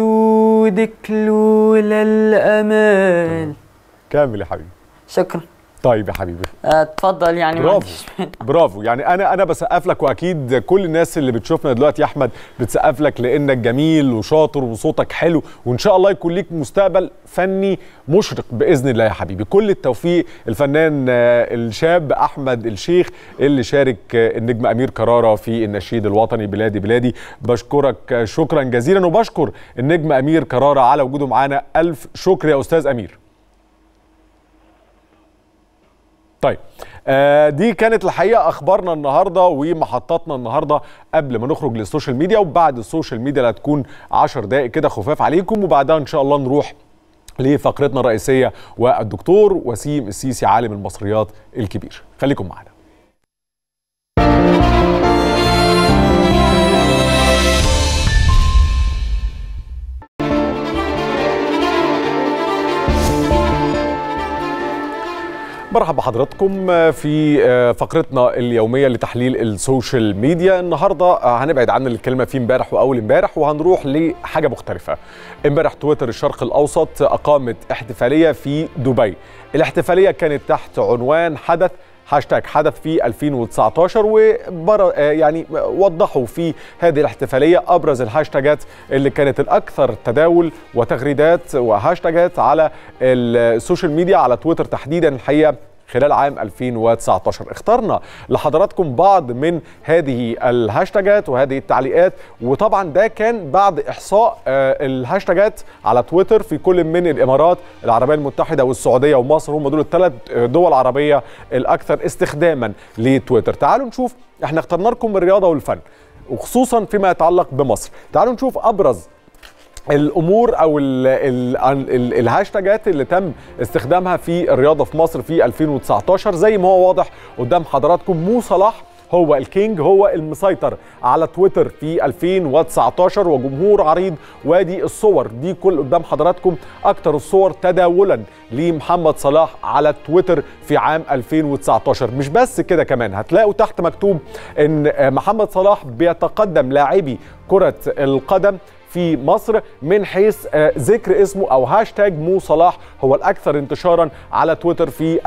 خدودك لولا الأمان كامل يا حبيبي شكرا طيب يا حبيبي آه، اتفضل يعني ما برافو عنديش برافو يعني انا انا بسقف لك واكيد كل الناس اللي بتشوفنا دلوقتي يا احمد بتسقف لك لانك جميل وشاطر وصوتك حلو وان شاء الله يكون ليك مستقبل فني مشرق باذن الله يا حبيبي كل التوفيق الفنان آه، الشاب احمد الشيخ اللي شارك آه، النجم امير كراره في النشيد الوطني بلادي بلادي بشكرك آه، شكرا جزيلا وبشكر النجم امير كراره على وجوده معانا الف شكر يا استاذ امير طيب آه دي كانت الحقيقه اخبارنا النهارده ومحطاتنا النهارده قبل ما نخرج للسوشيال ميديا وبعد السوشيال ميديا اللي هتكون 10 دقائق كده خفاف عليكم وبعدها ان شاء الله نروح لفقرتنا الرئيسيه والدكتور وسيم السيسي عالم المصريات الكبير خليكم معنا مرحبا بحضراتكم في فقرتنا اليوميه لتحليل السوشيال ميديا النهارده هنبعد عن الكلمه في امبارح واول امبارح وهنروح لحاجه مختلفه امبارح تويتر الشرق الاوسط اقامت احتفاليه في دبي الاحتفاليه كانت تحت عنوان حدث هاشتاج حدث في 2019 وبر يعني وضحوا في هذه الاحتفاليه ابرز الهاشتاجات اللي كانت الاكثر تداول وتغريدات وهاشتاجات على السوشيال ميديا على تويتر تحديدا الحقيقه خلال عام 2019 اخترنا لحضراتكم بعض من هذه الهاشتاجات وهذه التعليقات وطبعا ده كان بعد احصاء آه، الهاشتاجات على تويتر في كل من الامارات العربيه المتحده والسعوديه ومصر هم دول الثلاث دول عربيه الاكثر استخداما لتويتر تعالوا نشوف احنا اخترنا لكم الرياضه والفن وخصوصا فيما يتعلق بمصر تعالوا نشوف ابرز الامور او ال ال ال الهاشتاجات اللي تم استخدامها في الرياضه في مصر في 2019 زي ما هو واضح قدام حضراتكم مو صلاح هو الكينج هو المسيطر على تويتر في 2019 وجمهور عريض وادي الصور دي كل قدام حضراتكم اكتر الصور تداولا لمحمد صلاح على تويتر في عام 2019 مش بس كده كمان هتلاقوا تحت مكتوب ان محمد صلاح بيتقدم لاعبي كرة القدم في مصر من حيث آه، ذكر اسمه او هاشتاج مو صلاح هو الاكثر انتشارا على تويتر في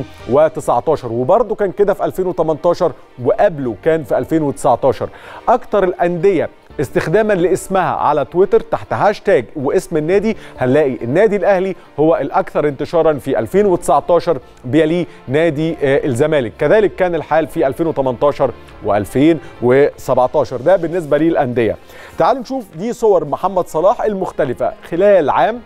2019 وبرده كان كده في 2018 وقبله كان في 2019 اكتر الانديه استخداما لاسمها على تويتر تحت هاشتاج واسم النادي هنلاقي النادي الاهلي هو الاكثر انتشارا في 2019 بيليه نادي آه، الزمالك كذلك كان الحال في 2018 و2017 ده بالنسبه للانديه تعالوا نشوف دي صور محمد صلاح المختلفه خلال عام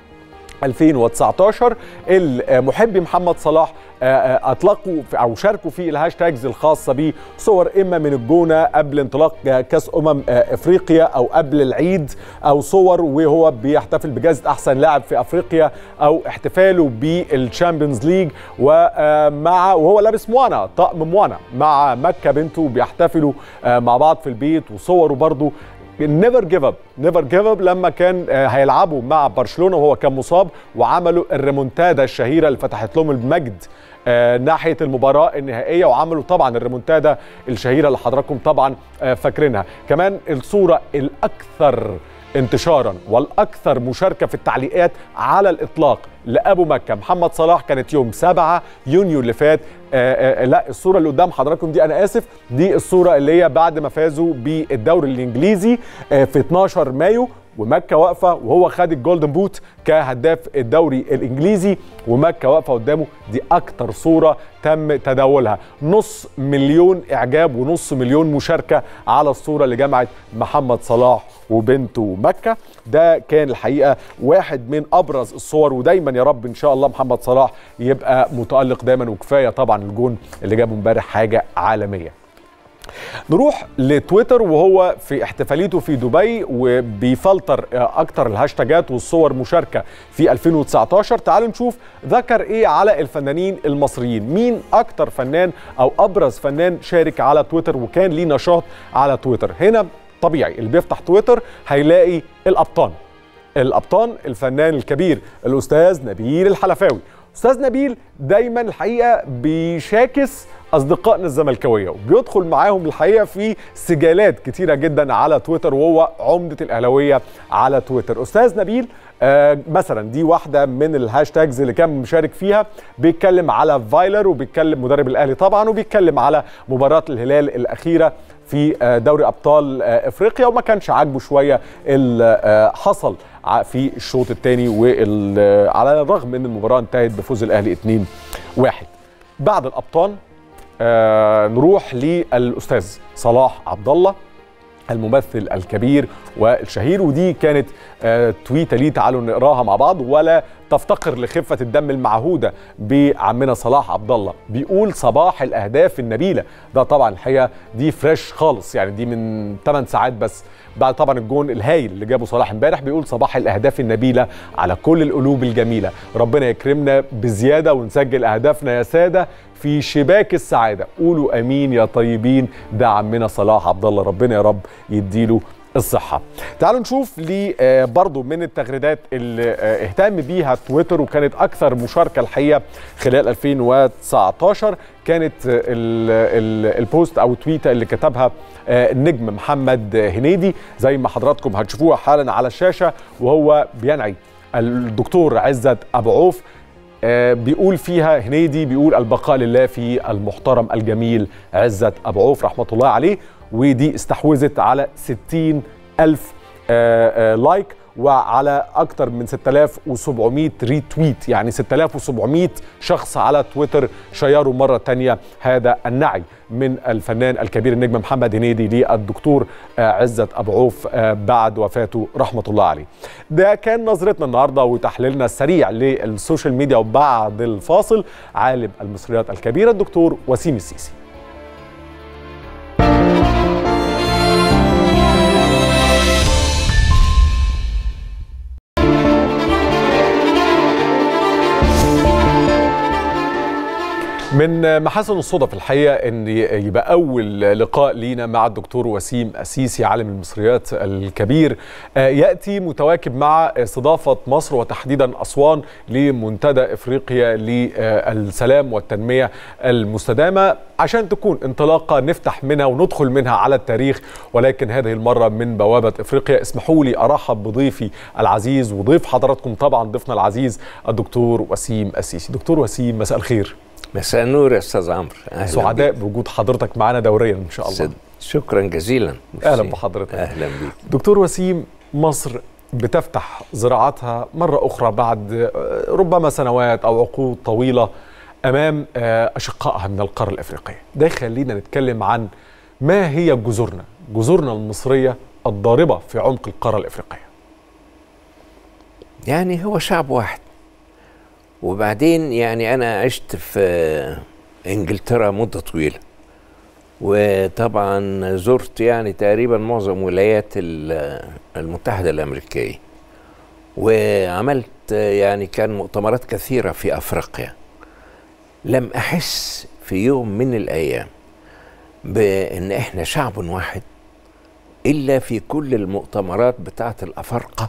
2019 المحبي محمد صلاح آه، آه، اطلقوا في- او شاركوا في الهاشتاجز الخاصه بيه صور اما من الجونه قبل انطلاق كاس امم آه، افريقيا او قبل العيد او صور وهو بيحتفل بجائزه احسن لاعب في افريقيا او احتفاله بالشامبيونز ليج ومع وهو لابس موانا طقم موانا مع مكه بنته بيحتفلوا آه، مع بعض في البيت وصوره برضو نيفر جيف اب نيفر جيف اب لما كان آه، هيلعبوا مع برشلونه وهو كان مصاب وعملوا الريمونتادا الشهيره اللي فتحت لهم المجد آه، ناحيه المباراه النهائيه وعملوا طبعا الريمونتادا الشهيره اللي حضراتكم طبعا آه، فاكرينها كمان الصوره الاكثر انتشارا والاكثر مشاركه في التعليقات على الاطلاق لابو مكه محمد صلاح كانت يوم 7 يونيو اللي فات آه آه لا الصوره اللي قدام حضراتكم دي انا اسف دي الصوره اللي هي بعد ما فازوا بالدوري الانجليزي آه في 12 مايو ومكه واقفه وهو خد الجولدن بوت كهداف الدوري الانجليزي ومكه واقفه قدامه دي اكتر صوره تم تداولها نص مليون اعجاب ونص مليون مشاركه على الصوره اللي جمعت محمد صلاح وبنته مكه ده كان الحقيقه واحد من ابرز الصور ودايما يا رب ان شاء الله محمد صلاح يبقى متالق دايما وكفايه طبعا الجون اللي جابه امبارح حاجه عالميه نروح لتويتر وهو في احتفاليته في دبي وبيفلتر اكتر الهاشتاجات والصور مشاركه في 2019 تعالوا نشوف ذكر ايه على الفنانين المصريين مين اكتر فنان او ابرز فنان شارك على تويتر وكان ليه نشاط على تويتر هنا طبيعي اللي بيفتح تويتر هيلاقي الابطال الابطال الفنان الكبير الاستاذ نبيل الحلفاوي استاذ نبيل دايما الحقيقه بيشاكس اصدقائنا الزملكاويه وبيدخل معاهم الحقيقه في سجالات كتيره جدا على تويتر وهو عمده الاهلاويه على تويتر استاذ نبيل آه مثلا دي واحده من الهاشتاجز اللي كان مشارك فيها بيتكلم على فايلر وبيتكلم مدرب الاهلي طبعا وبيتكلم على مباراه الهلال الاخيره في آه، دوري ابطال آه، افريقيا وما كانش عاجبه شويه اللي آه، حصل ع- في الشوط الثاني وعلى الرغم ان المباراه انتهت بفوز الاهلي 2-1 بعد الابطال آه نروح للاستاذ صلاح عبد الله الممثل الكبير والشهير ودي كانت آه تويته ليه تعالوا نقراها مع بعض ولا تفتقر لخفه الدم المعهوده بعمنا صلاح عبد الله بيقول صباح الاهداف النبيله ده طبعا الحقيقه دي فريش خالص يعني دي من 8 ساعات بس بعد طبعا الجون الهايل اللي جابه صلاح امبارح بيقول صباح الاهداف النبيله على كل القلوب الجميله ربنا يكرمنا بزياده ونسجل اهدافنا يا ساده في شباك السعاده قولوا امين يا طيبين ده عمنا صلاح عبد الله ربنا يا رب يديله الصحة تعالوا نشوف لي آه، برضو من التغريدات اللي آه، اهتم بيها تويتر وكانت أكثر مشاركة الحقيقة خلال 2019 كانت آه، ال- ال- البوست أو التويتة اللي كتبها آه، النجم محمد هنيدي زي ما حضراتكم هتشوفوها حالا على الشاشة وهو بينعي الدكتور عزت أبو عوف آه، بيقول فيها هنيدي بيقول البقاء لله في المحترم الجميل عزت أبو عوف رحمة الله عليه ودي استحوذت على 60 ألف آه، آه، لايك وعلى أكثر من 6700 ريتويت يعني 6700 شخص على تويتر شيروا مرة تانية هذا النعي من الفنان الكبير النجم محمد هنيدي للدكتور آه، عزت أبو عوف آه، بعد وفاته رحمة الله عليه ده كان نظرتنا النهاردة وتحليلنا السريع للسوشيال ميديا وبعد الفاصل عالم المصريات الكبيرة الدكتور وسيم السيسي من محاسن الصدف الحقيقه ان يبقى اول لقاء لينا مع الدكتور وسيم السيسي عالم المصريات الكبير آه، ياتي متواكب مع استضافه مصر وتحديدا اسوان لمنتدى افريقيا للسلام والتنميه المستدامه عشان تكون انطلاقه نفتح منها وندخل منها على التاريخ ولكن هذه المره من بوابه افريقيا اسمحوا لي ارحب بضيفي العزيز وضيف حضراتكم طبعا ضيفنا العزيز الدكتور وسيم السيسي دكتور وسيم مساء الخير مساء النور يا استاذ عمرو أهلاً سعداء بوجود حضرتك معانا دوريا ان شاء الله سد- شكرا جزيلا اهلا بحضرتك اهلا بيك دكتور وسيم مصر بتفتح زراعتها مرة أخرى بعد آه، ربما سنوات أو عقود طويلة أمام آه، أشقائها من القارة الأفريقية ده يخلينا نتكلم عن ما هي جذورنا جذورنا المصرية الضاربة في عمق القارة الأفريقية يعني هو شعب واحد وبعدين يعني انا عشت في انجلترا مده طويله وطبعا زرت يعني تقريبا معظم ولايات ال- المتحده الامريكيه وعملت يعني كان مؤتمرات كثيره في افريقيا لم احس في يوم من الايام بان احنا شعب واحد الا في كل المؤتمرات بتاعت الافارقه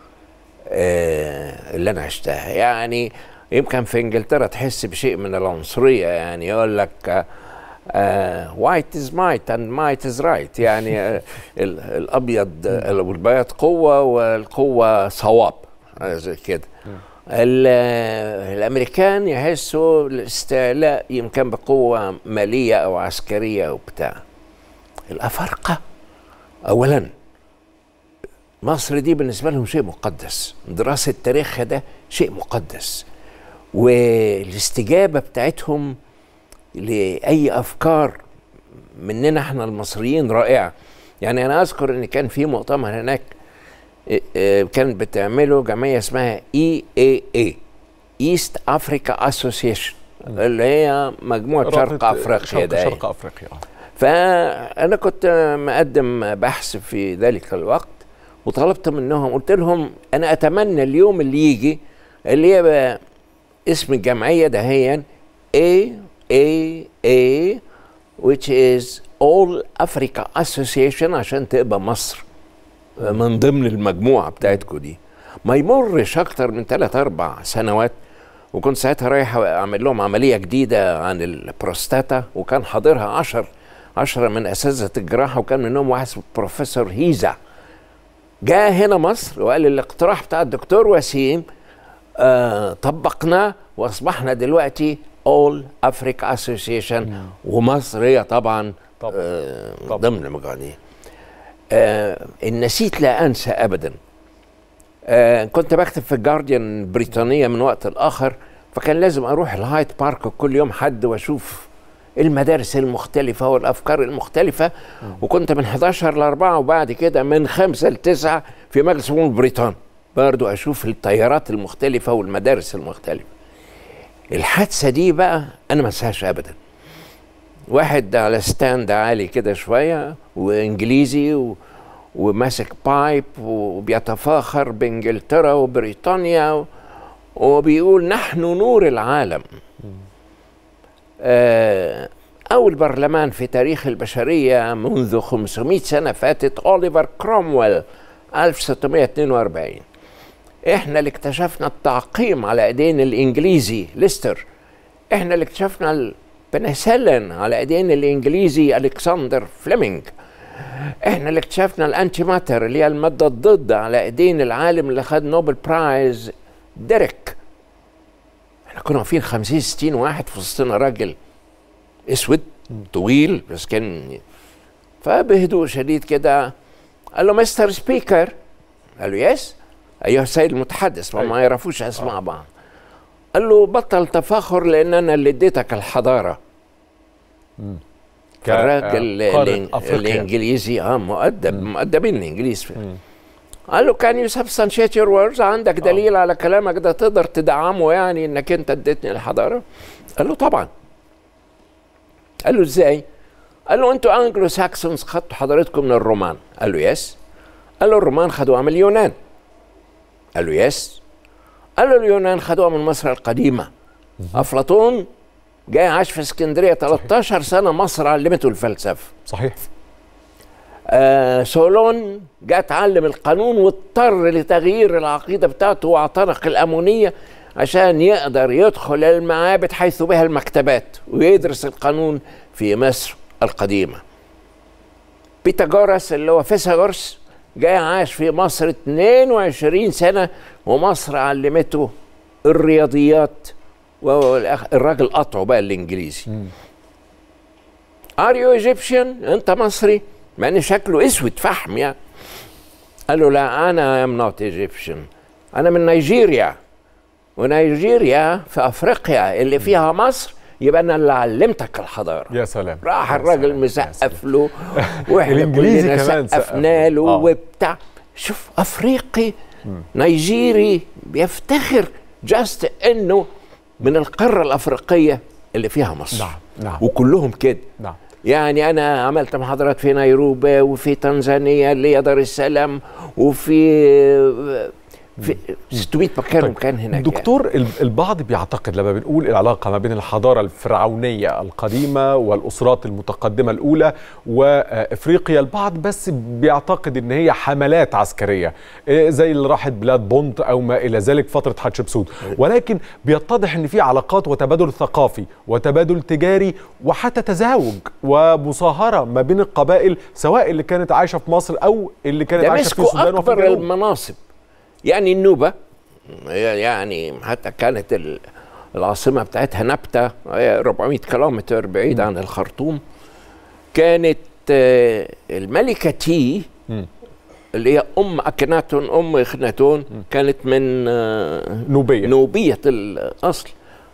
آه، اللي انا عشتها يعني يمكن في انجلترا تحس بشيء من العنصريه يعني يقول لك وايت از مايت اند مايت از رايت يعني آه، ال- الابيض آه، والبياض قوه والقوه صواب آه، زي كده ال- آه، الامريكان يحسوا الاستعلاء يمكن بقوه ماليه او عسكريه او بتاع الافارقه اولا مصر دي بالنسبة لهم شيء مقدس دراسة تاريخها ده شيء مقدس والاستجابة بتاعتهم لأي أفكار مننا احنا المصريين رائعة يعني أنا أذكر إن كان في مؤتمر هناك اه، اه، كان بتعمله جمعية اسمها EAA East Africa Association اللي هي مجموعة شرق رابطة أفريقيا شرق, ده شرق أفريقيا فانا كنت مقدم بحث في ذلك الوقت وطلبت منهم قلت لهم انا اتمنى اليوم اللي يجي اللي يبقى اسم الجمعيه دهيا A A A which is All Africa Association عشان تبقى مصر من ضمن المجموعه بتاعتكم دي ما يمرش اكتر من ثلاث اربع سنوات وكنت ساعتها رايح اعمل لهم عمليه جديده عن البروستاتا وكان حاضرها عشر عشرة من اساتذه الجراحه وكان منهم واحد اسمه بروفيسور هيزا جاء هنا مصر وقال الاقتراح بتاع الدكتور وسيم آه طبقناه واصبحنا دلوقتي All Africa Association ومصر هي طبعا آه ضمن المجانين آه إن نسيت لا انسى ابدا آه كنت بكتب في الجارديان البريطانيه من وقت لاخر فكان لازم اروح الهايد بارك كل يوم حد واشوف المدارس المختلفة والأفكار المختلفة وكنت من 11 ل 4 وبعد كده من 5 ل 9 في مجلس الأمم البريطاني برضو أشوف التيارات المختلفة والمدارس المختلفة الحادثة دي بقى أنا ما انساهاش أبدا واحد على ستاند عالي كده شوية وإنجليزي و... وماسك بايب وبيتفاخر بإنجلترا وبريطانيا و... وبيقول نحن نور العالم آه أول برلمان في تاريخ البشرية منذ 500 سنة فاتت أوليفر كرومويل 1642 احنا اللي اكتشفنا التعقيم على ايدين الانجليزي ليستر احنا اللي اكتشفنا البنسلين على ايدين الانجليزي الكسندر فليمنج احنا اللي اكتشفنا الانتي ماتر اللي هي الماده الضد على ايدين العالم اللي خد نوبل برايز ديريك احنا كنا واقفين 50 60 واحد في وسطنا راجل اسود طويل بس كان فبهدوء شديد كده قال له مستر سبيكر قال له يس ايها السيد المتحدث ما, ما يعرفوش اسماء بعض قال له بطل تفاخر لان انا اللي اديتك الحضاره الراجل الانجليزي اه مؤدب مؤدبين الانجليز قال له كان يو سبستانشيت يور ووردز عندك دليل على كلامك ده تقدر تدعمه يعني انك انت اديتني الحضاره قال له طبعا قال له ازاي قال له انتوا انجلو ساكسونز خدتوا حضارتكم من الرومان قال له يس قال له الرومان خدوها من اليونان قال له يس قال له اليونان خدوها من مصر القديمة أفلاطون جاي عاش في اسكندرية 13 سنة مصر علمته الفلسفة صحيح آه سولون جاء اتعلم القانون واضطر لتغيير العقيدة بتاعته واعتنق الأمونية عشان يقدر يدخل المعابد حيث بها المكتبات ويدرس القانون في مصر القديمة بيتاغورس اللي هو فيثاغورس جاي عاش في مصر 22 سنة ومصر علمته الرياضيات والراجل قطعه بقى الانجليزي ار يو ايجيبشن انت مصري مع ان شكله اسود فحم يعني قال له لا انا ام نوت ايجيبشن انا من نيجيريا ونيجيريا في افريقيا اللي فيها مصر يبقى انا اللي علمتك الحضاره يا سلام راح الراجل مسقف له واحنا الإنجليزي كلنا كمان سقفنا له آه. وبتاع شوف افريقي نيجيري بيفتخر جاست انه من القاره الافريقيه اللي فيها مصر نعم نعم وكلهم كده نعم يعني انا عملت محاضرات في نيروبي وفي تنزانيا اللي هي دار السلام وفي في 600 مكان طيب، وكان هناك دكتور ال- البعض بيعتقد لما بنقول العلاقه ما بين الحضاره الفرعونيه القديمه والاسرات المتقدمه الاولى وافريقيا البعض بس بيعتقد ان هي حملات عسكريه إيه زي اللي راحت بلاد بونت او ما الى ذلك فتره حتشبسوت ولكن بيتضح ان في علاقات وتبادل ثقافي وتبادل تجاري وحتى تزاوج ومصاهره ما بين القبائل سواء اللي كانت عايشه في مصر او اللي كانت ده عايشه في مسكوا السودان وفي اكبر الجنوب المناصب يعني النوبه يعني حتى كانت ال- العاصمه بتاعتها نبته هي 400 كيلومتر بعيد عن الخرطوم كانت آه، الملكه تي اللي هي ام اكناتون ام اخناتون كانت من آه، نوبيه نوبيه الاصل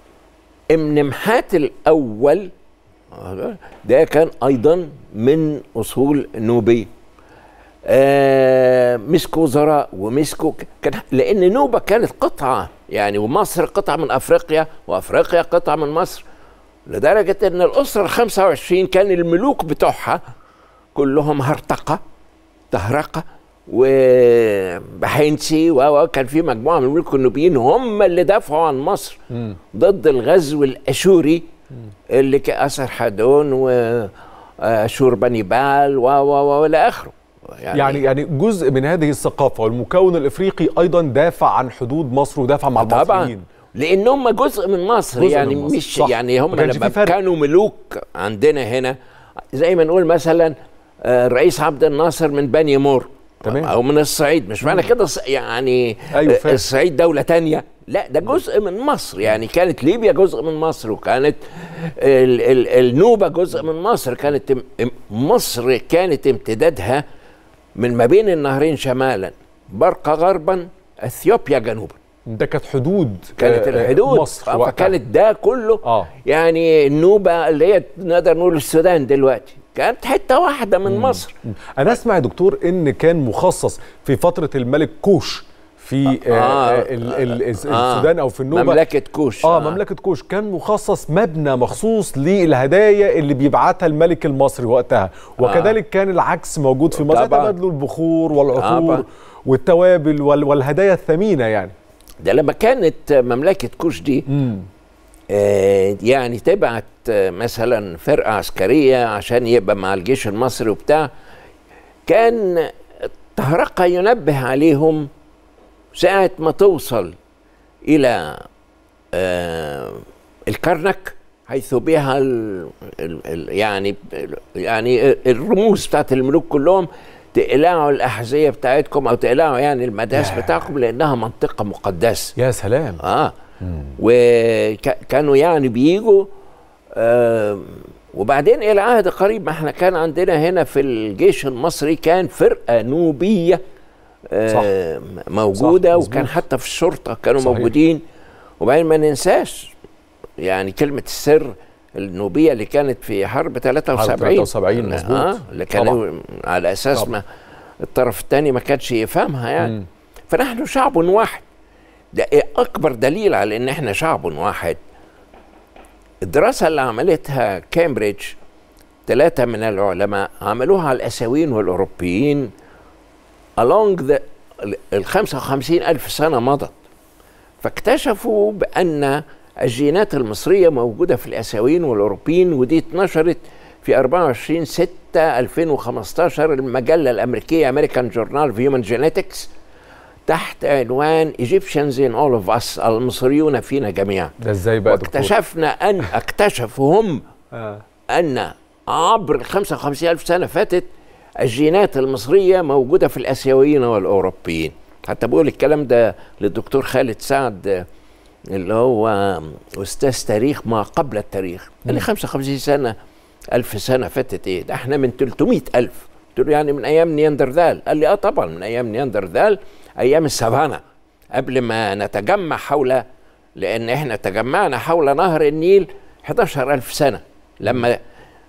امنمحات الاول ده كان ايضا من اصول نوبيه آه مسكوا وزراء ومسكوا كان لان نوبه كانت قطعه يعني ومصر قطعه من افريقيا وافريقيا قطعه من مصر لدرجه ان الاسره ال 25 كان الملوك بتوعها كلهم هرطقه تهرقه وبحينسي وكان في مجموعه من الملوك النوبيين هم اللي دافعوا عن مصر ضد الغزو الاشوري اللي كأسر حدون واشور بني بال و و و الى اخره يعني يعني, يعني جزء من هذه الثقافه والمكون الافريقي ايضا دافع عن حدود مصر ودافع مع طبعا المصريين لان هم جزء من مصر جزء يعني من مصر، مش صح. يعني هم ما كانش لما في فرق. كانوا ملوك عندنا هنا زي ما نقول مثلا آه، الرئيس عبد الناصر من بني مور تمام. او من الصعيد مش معنى كده ص- يعني أيوة، آه، فاهم. الصعيد دوله تانية لا ده جزء من مصر يعني كانت ليبيا جزء من مصر وكانت ال ال النوبه جزء من مصر كانت ام- ام- مصر كانت امتدادها من ما بين النهرين شمالا برقه غربا اثيوبيا جنوبا ده كانت حدود كانت آه، آه، الحدود مصر آه، وقتها. فكانت ده كله اه يعني النوبه اللي هي نقدر نقول السودان دلوقتي كانت حته واحده من مصر انا اسمع يا دكتور ان كان مخصص في فتره الملك كوش في آه آه، آه ال- ال- آه، السودان او في النوبه مملكة كوش، اه, آه. مملكه كوش كان مخصص مبنى مخصوص للهدايا اللي بيبعتها الملك المصري وقتها وكذلك كان العكس موجود في مصر طبعاً. تبادلوا البخور والعطور طبعاً. والتوابل وال- والهدايا الثمينه يعني ده لما كانت مملكه كوش دي آه يعني تبعت آه، مثلا فرقه عسكريه عشان يبقى مع الجيش المصري وبتاع كان طهرقة ينبه عليهم ساعة ما توصل إلى آه الكرنك حيث بها ال ال ال يعني يعني الرموز بتاعت الملوك كلهم تقلعوا الأحذية بتاعتكم أو تقلعوا يعني المداس بتاعكم لأنها منطقة مقدسة يا سلام آه وكانوا يعني بيجوا آه وبعدين الى عهد قريب ما احنا كان عندنا هنا في الجيش المصري كان فرقه نوبيه آه موجوده صح، وكان مظبوط. حتى في الشرطه كانوا صحيح. موجودين وبعدين ما ننساش يعني كلمه السر النوبيه اللي كانت في حرب 73 حرب 73 مظبوط. آه اللي كانوا طبعاً. على اساس طبعاً. ما الطرف الثاني ما كانش يفهمها يعني مم. فنحن شعب واحد ده إيه اكبر دليل على ان احنا شعب واحد الدراسه اللي عملتها كامبريدج ثلاثه من العلماء عملوها على الاسيويين والاوروبيين along the ال 55 الف سنه مضت فاكتشفوا بان الجينات المصريه موجوده في الاسيويين والاوروبيين ودي اتنشرت في 24 6 2015 المجله الامريكيه امريكان جورنال في هيومن جينيتكس تحت عنوان Egyptians in all of us المصريون فينا جميعا ده ازاي بقى يا دكتور؟ واكتشفنا ان اكتشفوا هم آه. ان عبر ال 55 الف سنه فاتت الجينات المصريه موجوده في الاسيويين والاوروبيين حتى بقول الكلام ده للدكتور خالد سعد اللي هو استاذ تاريخ ما قبل التاريخ قال لي 55 سنه ألف سنه فاتت ايه ده احنا من 300 ألف قلت له يعني من ايام نياندرذال قال لي اه طبعا من ايام نياندرذال ايام السافانا قبل ما نتجمع حول لان احنا تجمعنا حول نهر النيل 11 ألف سنه لما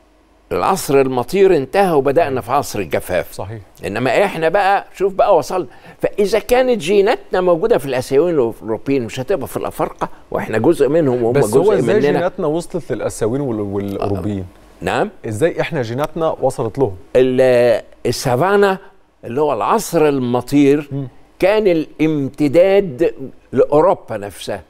العصر المطير انتهى وبدأنا في عصر الجفاف صحيح انما احنا بقى شوف بقى وصلنا فاذا كانت جيناتنا موجوده في الاسيويين والاوروبيين مش هتبقى في الافارقه واحنا جزء منهم وهم بس هو جزء ازاي مننا جيناتنا وصلت للاسيويين وال- والاوروبيين نعم ازاي احنا جيناتنا وصلت لهم ال- السافانا اللي هو العصر المطير كان الامتداد لاوروبا نفسها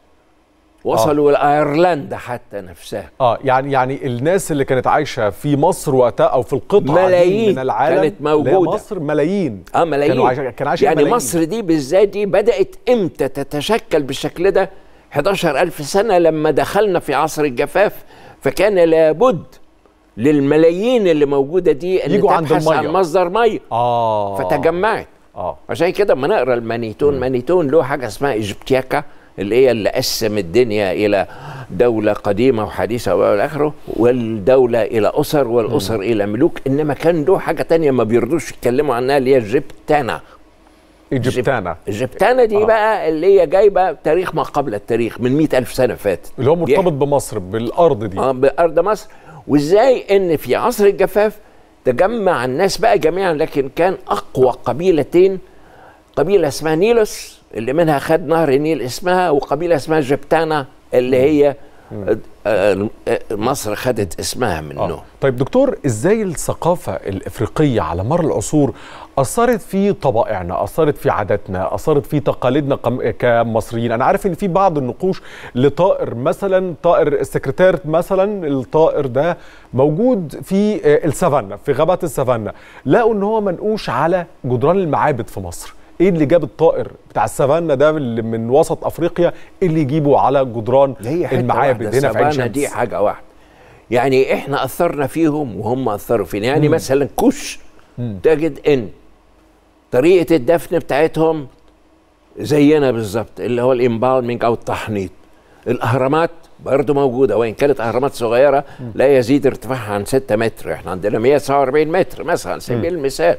وصلوا لايرلندا حتى نفسها اه يعني يعني الناس اللي كانت عايشه في مصر وقتها او في القطعه دي ملايين من العالم كانت اللي هي موجودة. مصر ملايين اه ملايين كانوا عايشة كان عايشه يعني ملايين. مصر دي بالذات دي بدأت امتى تتشكل بالشكل ده 11 ألف سنة لما دخلنا في عصر الجفاف فكان لابد للملايين اللي موجودة دي ان يجوا عند تبحث عن المية. مصدر مية اه فتجمعت اه عشان كده لما نقرا المانيتون مانيتون له حاجه اسمها ايجيبتياكا اللي هي اللي قسم الدنيا الى دوله قديمه وحديثه والى اخره والدوله الى اسر والاسر الى ملوك انما كان له حاجه تانية ما بيرضوش يتكلموا عنها اللي هي جبتانا ايجيبتانا جبتانا دي آه. آه. بقى اللي هي جايبه تاريخ ما قبل التاريخ من مئة ألف سنه فاتت اللي هو دي مرتبط بمصر بالارض دي اه بارض مصر وازاي ان في عصر الجفاف تجمع الناس بقى جميعا لكن كان اقوى قبيلتين قبيله اسمها نيلوس اللي منها خد نهر النيل اسمها وقبيله اسمها جبتانا اللي هي آه، آه، مصر خدت اسمها منه آه. طيب دكتور ازاي الثقافه الافريقيه على مر العصور اثرت في طبائعنا اثرت في عاداتنا اثرت في تقاليدنا قم- كمصريين انا عارف ان في بعض النقوش لطائر مثلا طائر السكرتير مثلا الطائر ده موجود في آه، السافانا في غابات السافانا لقوا ان هو منقوش على جدران المعابد في مصر ايه اللي جاب الطائر بتاع السافانا ده اللي من وسط افريقيا إيه اللي يجيبه على جدران هي حتة المعابد واحدة، هنا في عين السافانا شمس دي حاجه واحده يعني احنا اثرنا فيهم وهم اثروا فينا يعني مم. مثلا كوش مم. تجد ان طريقه الدفن بتاعتهم زينا بالظبط اللي هو الامبالمنج او التحنيط الاهرامات برضه موجوده وان كانت اهرامات صغيره لا يزيد ارتفاعها عن 6 متر احنا عندنا 149 متر مثلا على سبيل المثال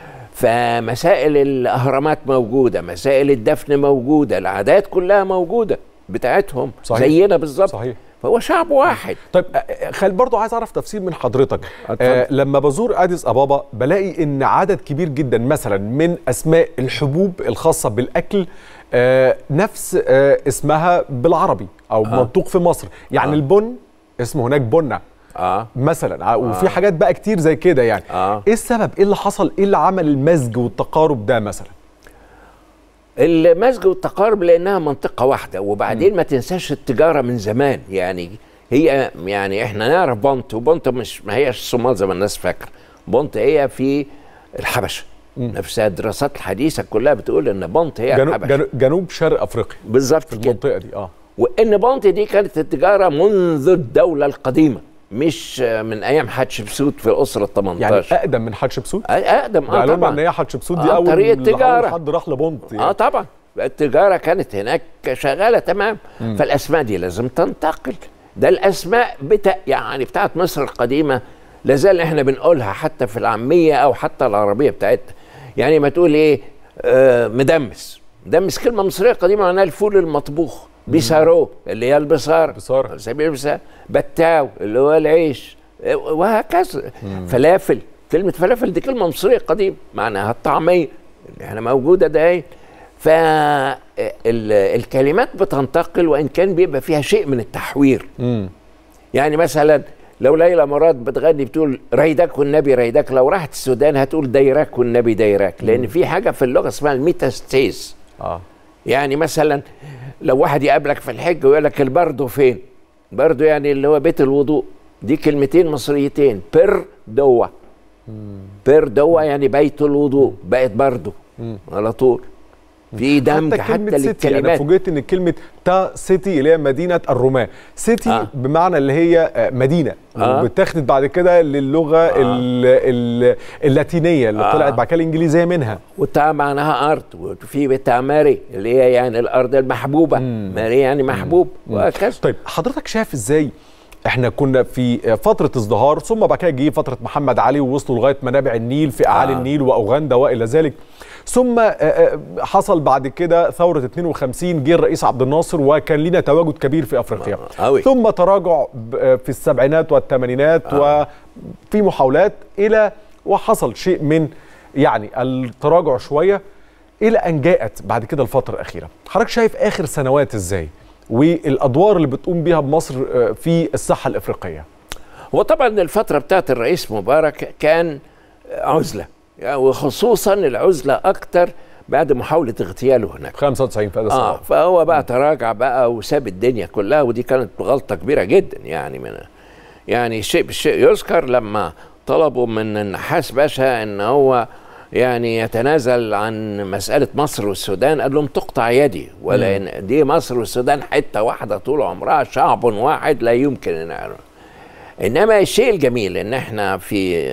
فمسائل الاهرامات موجوده مسائل الدفن موجوده العادات كلها موجوده بتاعتهم صحيح. زينا بالظبط صحيح فهو شعب واحد طيب آه، خل برضو عايز اعرف تفسير من حضرتك آه لما بزور اديس ابابا بلاقي ان عدد كبير جدا مثلا من اسماء الحبوب الخاصه بالاكل آه نفس آه اسمها بالعربي او آه. منطوق في مصر يعني آه. البن اسمه هناك بنه اه مثلا آه. وفي آه. حاجات بقى كتير زي كده يعني آه. ايه السبب ايه اللي حصل ايه اللي عمل المزج والتقارب ده مثلا المزج والتقارب لانها منطقه واحده وبعدين ما تنساش التجاره من زمان يعني هي يعني احنا نعرف بونت وبونت مش ما هيش الصومال زي ما الناس فاكره بونت هي في الحبشه نفسها الدراسات الحديثه كلها بتقول ان بونت هي جنوب, الحبشه جنوب, جنوب شرق افريقيا بالظبط في المنطقه دي اه وان بونت دي كانت التجاره منذ الدوله القديمه مش من ايام حتشبسوت في الاسره ال 18 يعني اقدم من حتشبسوت اقدم اه يعني لما طبعا ان هي حتشبسوت دي آه، اول طريقة اللي تجارة. حد راح لبونت يعني. اه طبعا التجاره كانت هناك شغاله تمام مم. فالاسماء دي لازم تنتقل ده الاسماء بتا يعني بتاعت مصر القديمه لازال احنا بنقولها حتى في العاميه او حتى العربيه بتاعتنا يعني ما تقول ايه آه مدمس مدمس كلمه مصريه قديمه معناها الفول المطبوخ بيسارو اللي هي البصار بصار على سبيل المثال بتاو اللي هو العيش آه، وهكذا فلافل كلمه فلافل دي كلمه مصريه قديمه معناها الطعميه اللي احنا موجوده ده ايه فالكلمات بتنتقل وان كان بيبقى فيها شيء من التحوير مم. يعني مثلا لو ليلى مراد بتغني بتقول ريدك والنبي ريدك لو راحت السودان هتقول دايرك والنبي دايرك لان في حاجه في اللغه اسمها الميتاستيز اه يعني مثلا لو واحد يقابلك في الحج ويقول لك البردو فين بردو يعني اللي هو بيت الوضوء دي كلمتين مصريتين بر دوا بر دوا يعني بيت الوضوء بقت بردو على طول في دمج حتى, كلمة سيتي انا للكلمات فوجئت ان كلمه تا سيتي اللي هي مدينه الرومان سيتي آه. آه. بمعنى اللي هي آه، مدينه آه. آه. وبتاخدت بعد كده للغه آه. ال ال اللاتينيه اللي آه. آه. طلعت بعد كده الانجليزيه منها وتا معناها ارض وفي بتاع ماري اللي هي يعني الارض المحبوبه ماري يعني محبوب وهكذا طيب حضرتك شايف ازاي احنا كنا في فترة ازدهار ثم بعد كده جه فترة محمد علي ووصلوا لغاية منابع النيل في أعالي آه. آه. النيل وأوغندا وإلى ذلك ثم آه، آه، حصل بعد كده ثورة 52 جه الرئيس عبد الناصر وكان لنا تواجد كبير في أفريقيا أوي. ثم تراجع ب- آه، في السبعينات والثمانينات آه. وفي محاولات إلى وحصل شيء من يعني التراجع شوية إلى أن جاءت بعد كده الفترة الأخيرة حضرتك شايف آخر سنوات إزاي والادوار اللي بتقوم بيها بمصر آه، في الساحه الافريقيه هو طبعا الفترة بتاعت الرئيس مبارك كان عزلة يعني وخصوصا العزلة أكتر بعد محاولة اغتياله هناك 95 في هذا آه السنة. فهو بقى تراجع بقى وساب الدنيا كلها ودي كانت غلطة كبيرة جدا يعني من يعني شيء بالشيء يذكر لما طلبوا من النحاس باشا ان هو يعني يتنازل عن مسألة مصر والسودان قال لهم تقطع يدي ولا إن دي مصر والسودان حتة واحدة طول عمرها شعب واحد لا يمكن ان يعرف. انما الشيء الجميل ان احنا في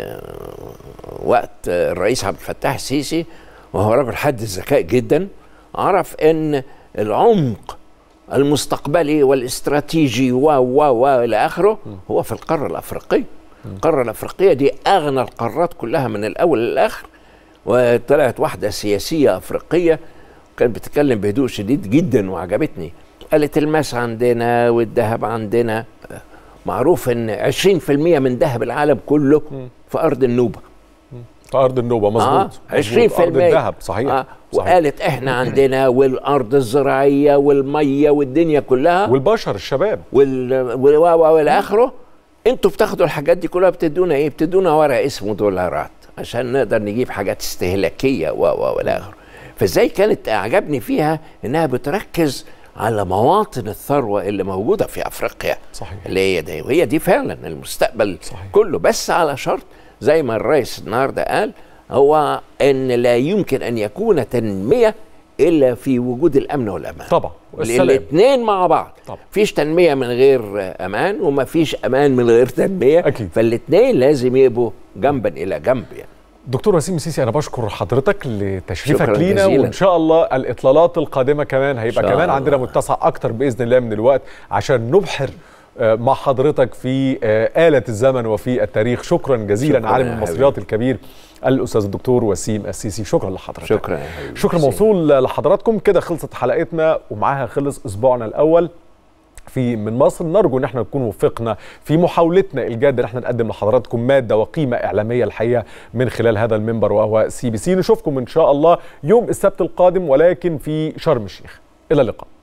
وقت الرئيس عبد الفتاح السيسي وهو رجل حد الذكاء جدا عرف ان العمق المستقبلي والاستراتيجي و و و الى اخره هو في القاره الافريقيه القاره الافريقيه دي اغنى القارات كلها من الاول للاخر وطلعت واحده سياسيه افريقيه كانت بتتكلم بهدوء شديد جدا وعجبتني قالت الماس عندنا والذهب عندنا معروف ان 20% من ذهب العالم كله في ارض النوبه في ارض النوبه مظبوط آه 20% مظبوط. ارض الذهب صحيح, آه صحيح. وقالت احنا عندنا والارض الزراعيه والميه والدنيا كلها والبشر الشباب وال وال- و- و- والى اخره انتوا بتاخدوا الحاجات دي كلها بتدونا ايه؟ بتدونا ورق اسمه دولارات عشان نقدر نجيب حاجات استهلاكيه و و والى اخره فازاي كانت اعجبني فيها انها بتركز على مواطن الثروه اللي موجوده في افريقيا صحيح اللي هي دي وهي دي فعلا المستقبل صحيح. كله بس على شرط زي ما الرئيس النهارده قال هو ان لا يمكن ان يكون تنميه الا في وجود الامن والامان طبعا والسلام. الاثنين مع بعض طبعا. فيش تنميه من غير امان وما فيش امان من غير تنميه أكيد. فالاثنين لازم يبقوا جنبا الى جنب يعني دكتور وسيم سيسي انا بشكر حضرتك لتشريفك شكراً لينا جزيلاً. وان شاء الله الاطلالات القادمه كمان هيبقى شاء كمان الله. عندنا متسع اكتر باذن الله من الوقت عشان نبحر آه، مع حضرتك في آه، آلة الزمن وفي التاريخ شكرا جزيلا شكراً عالم يا المصريات الكبير الأستاذ الدكتور وسيم السيسي شكرا لحضرتك شكرا يا حبيبي شكر موصول لحضراتكم كده خلصت حلقتنا ومعاها خلص أسبوعنا الأول في من مصر نرجو ان احنا نكون وفقنا في محاولتنا الجاده ان احنا نقدم لحضراتكم ماده وقيمه اعلاميه الحقيقه من خلال هذا المنبر وهو سي بي سي نشوفكم ان شاء الله يوم السبت القادم ولكن في شرم الشيخ الى اللقاء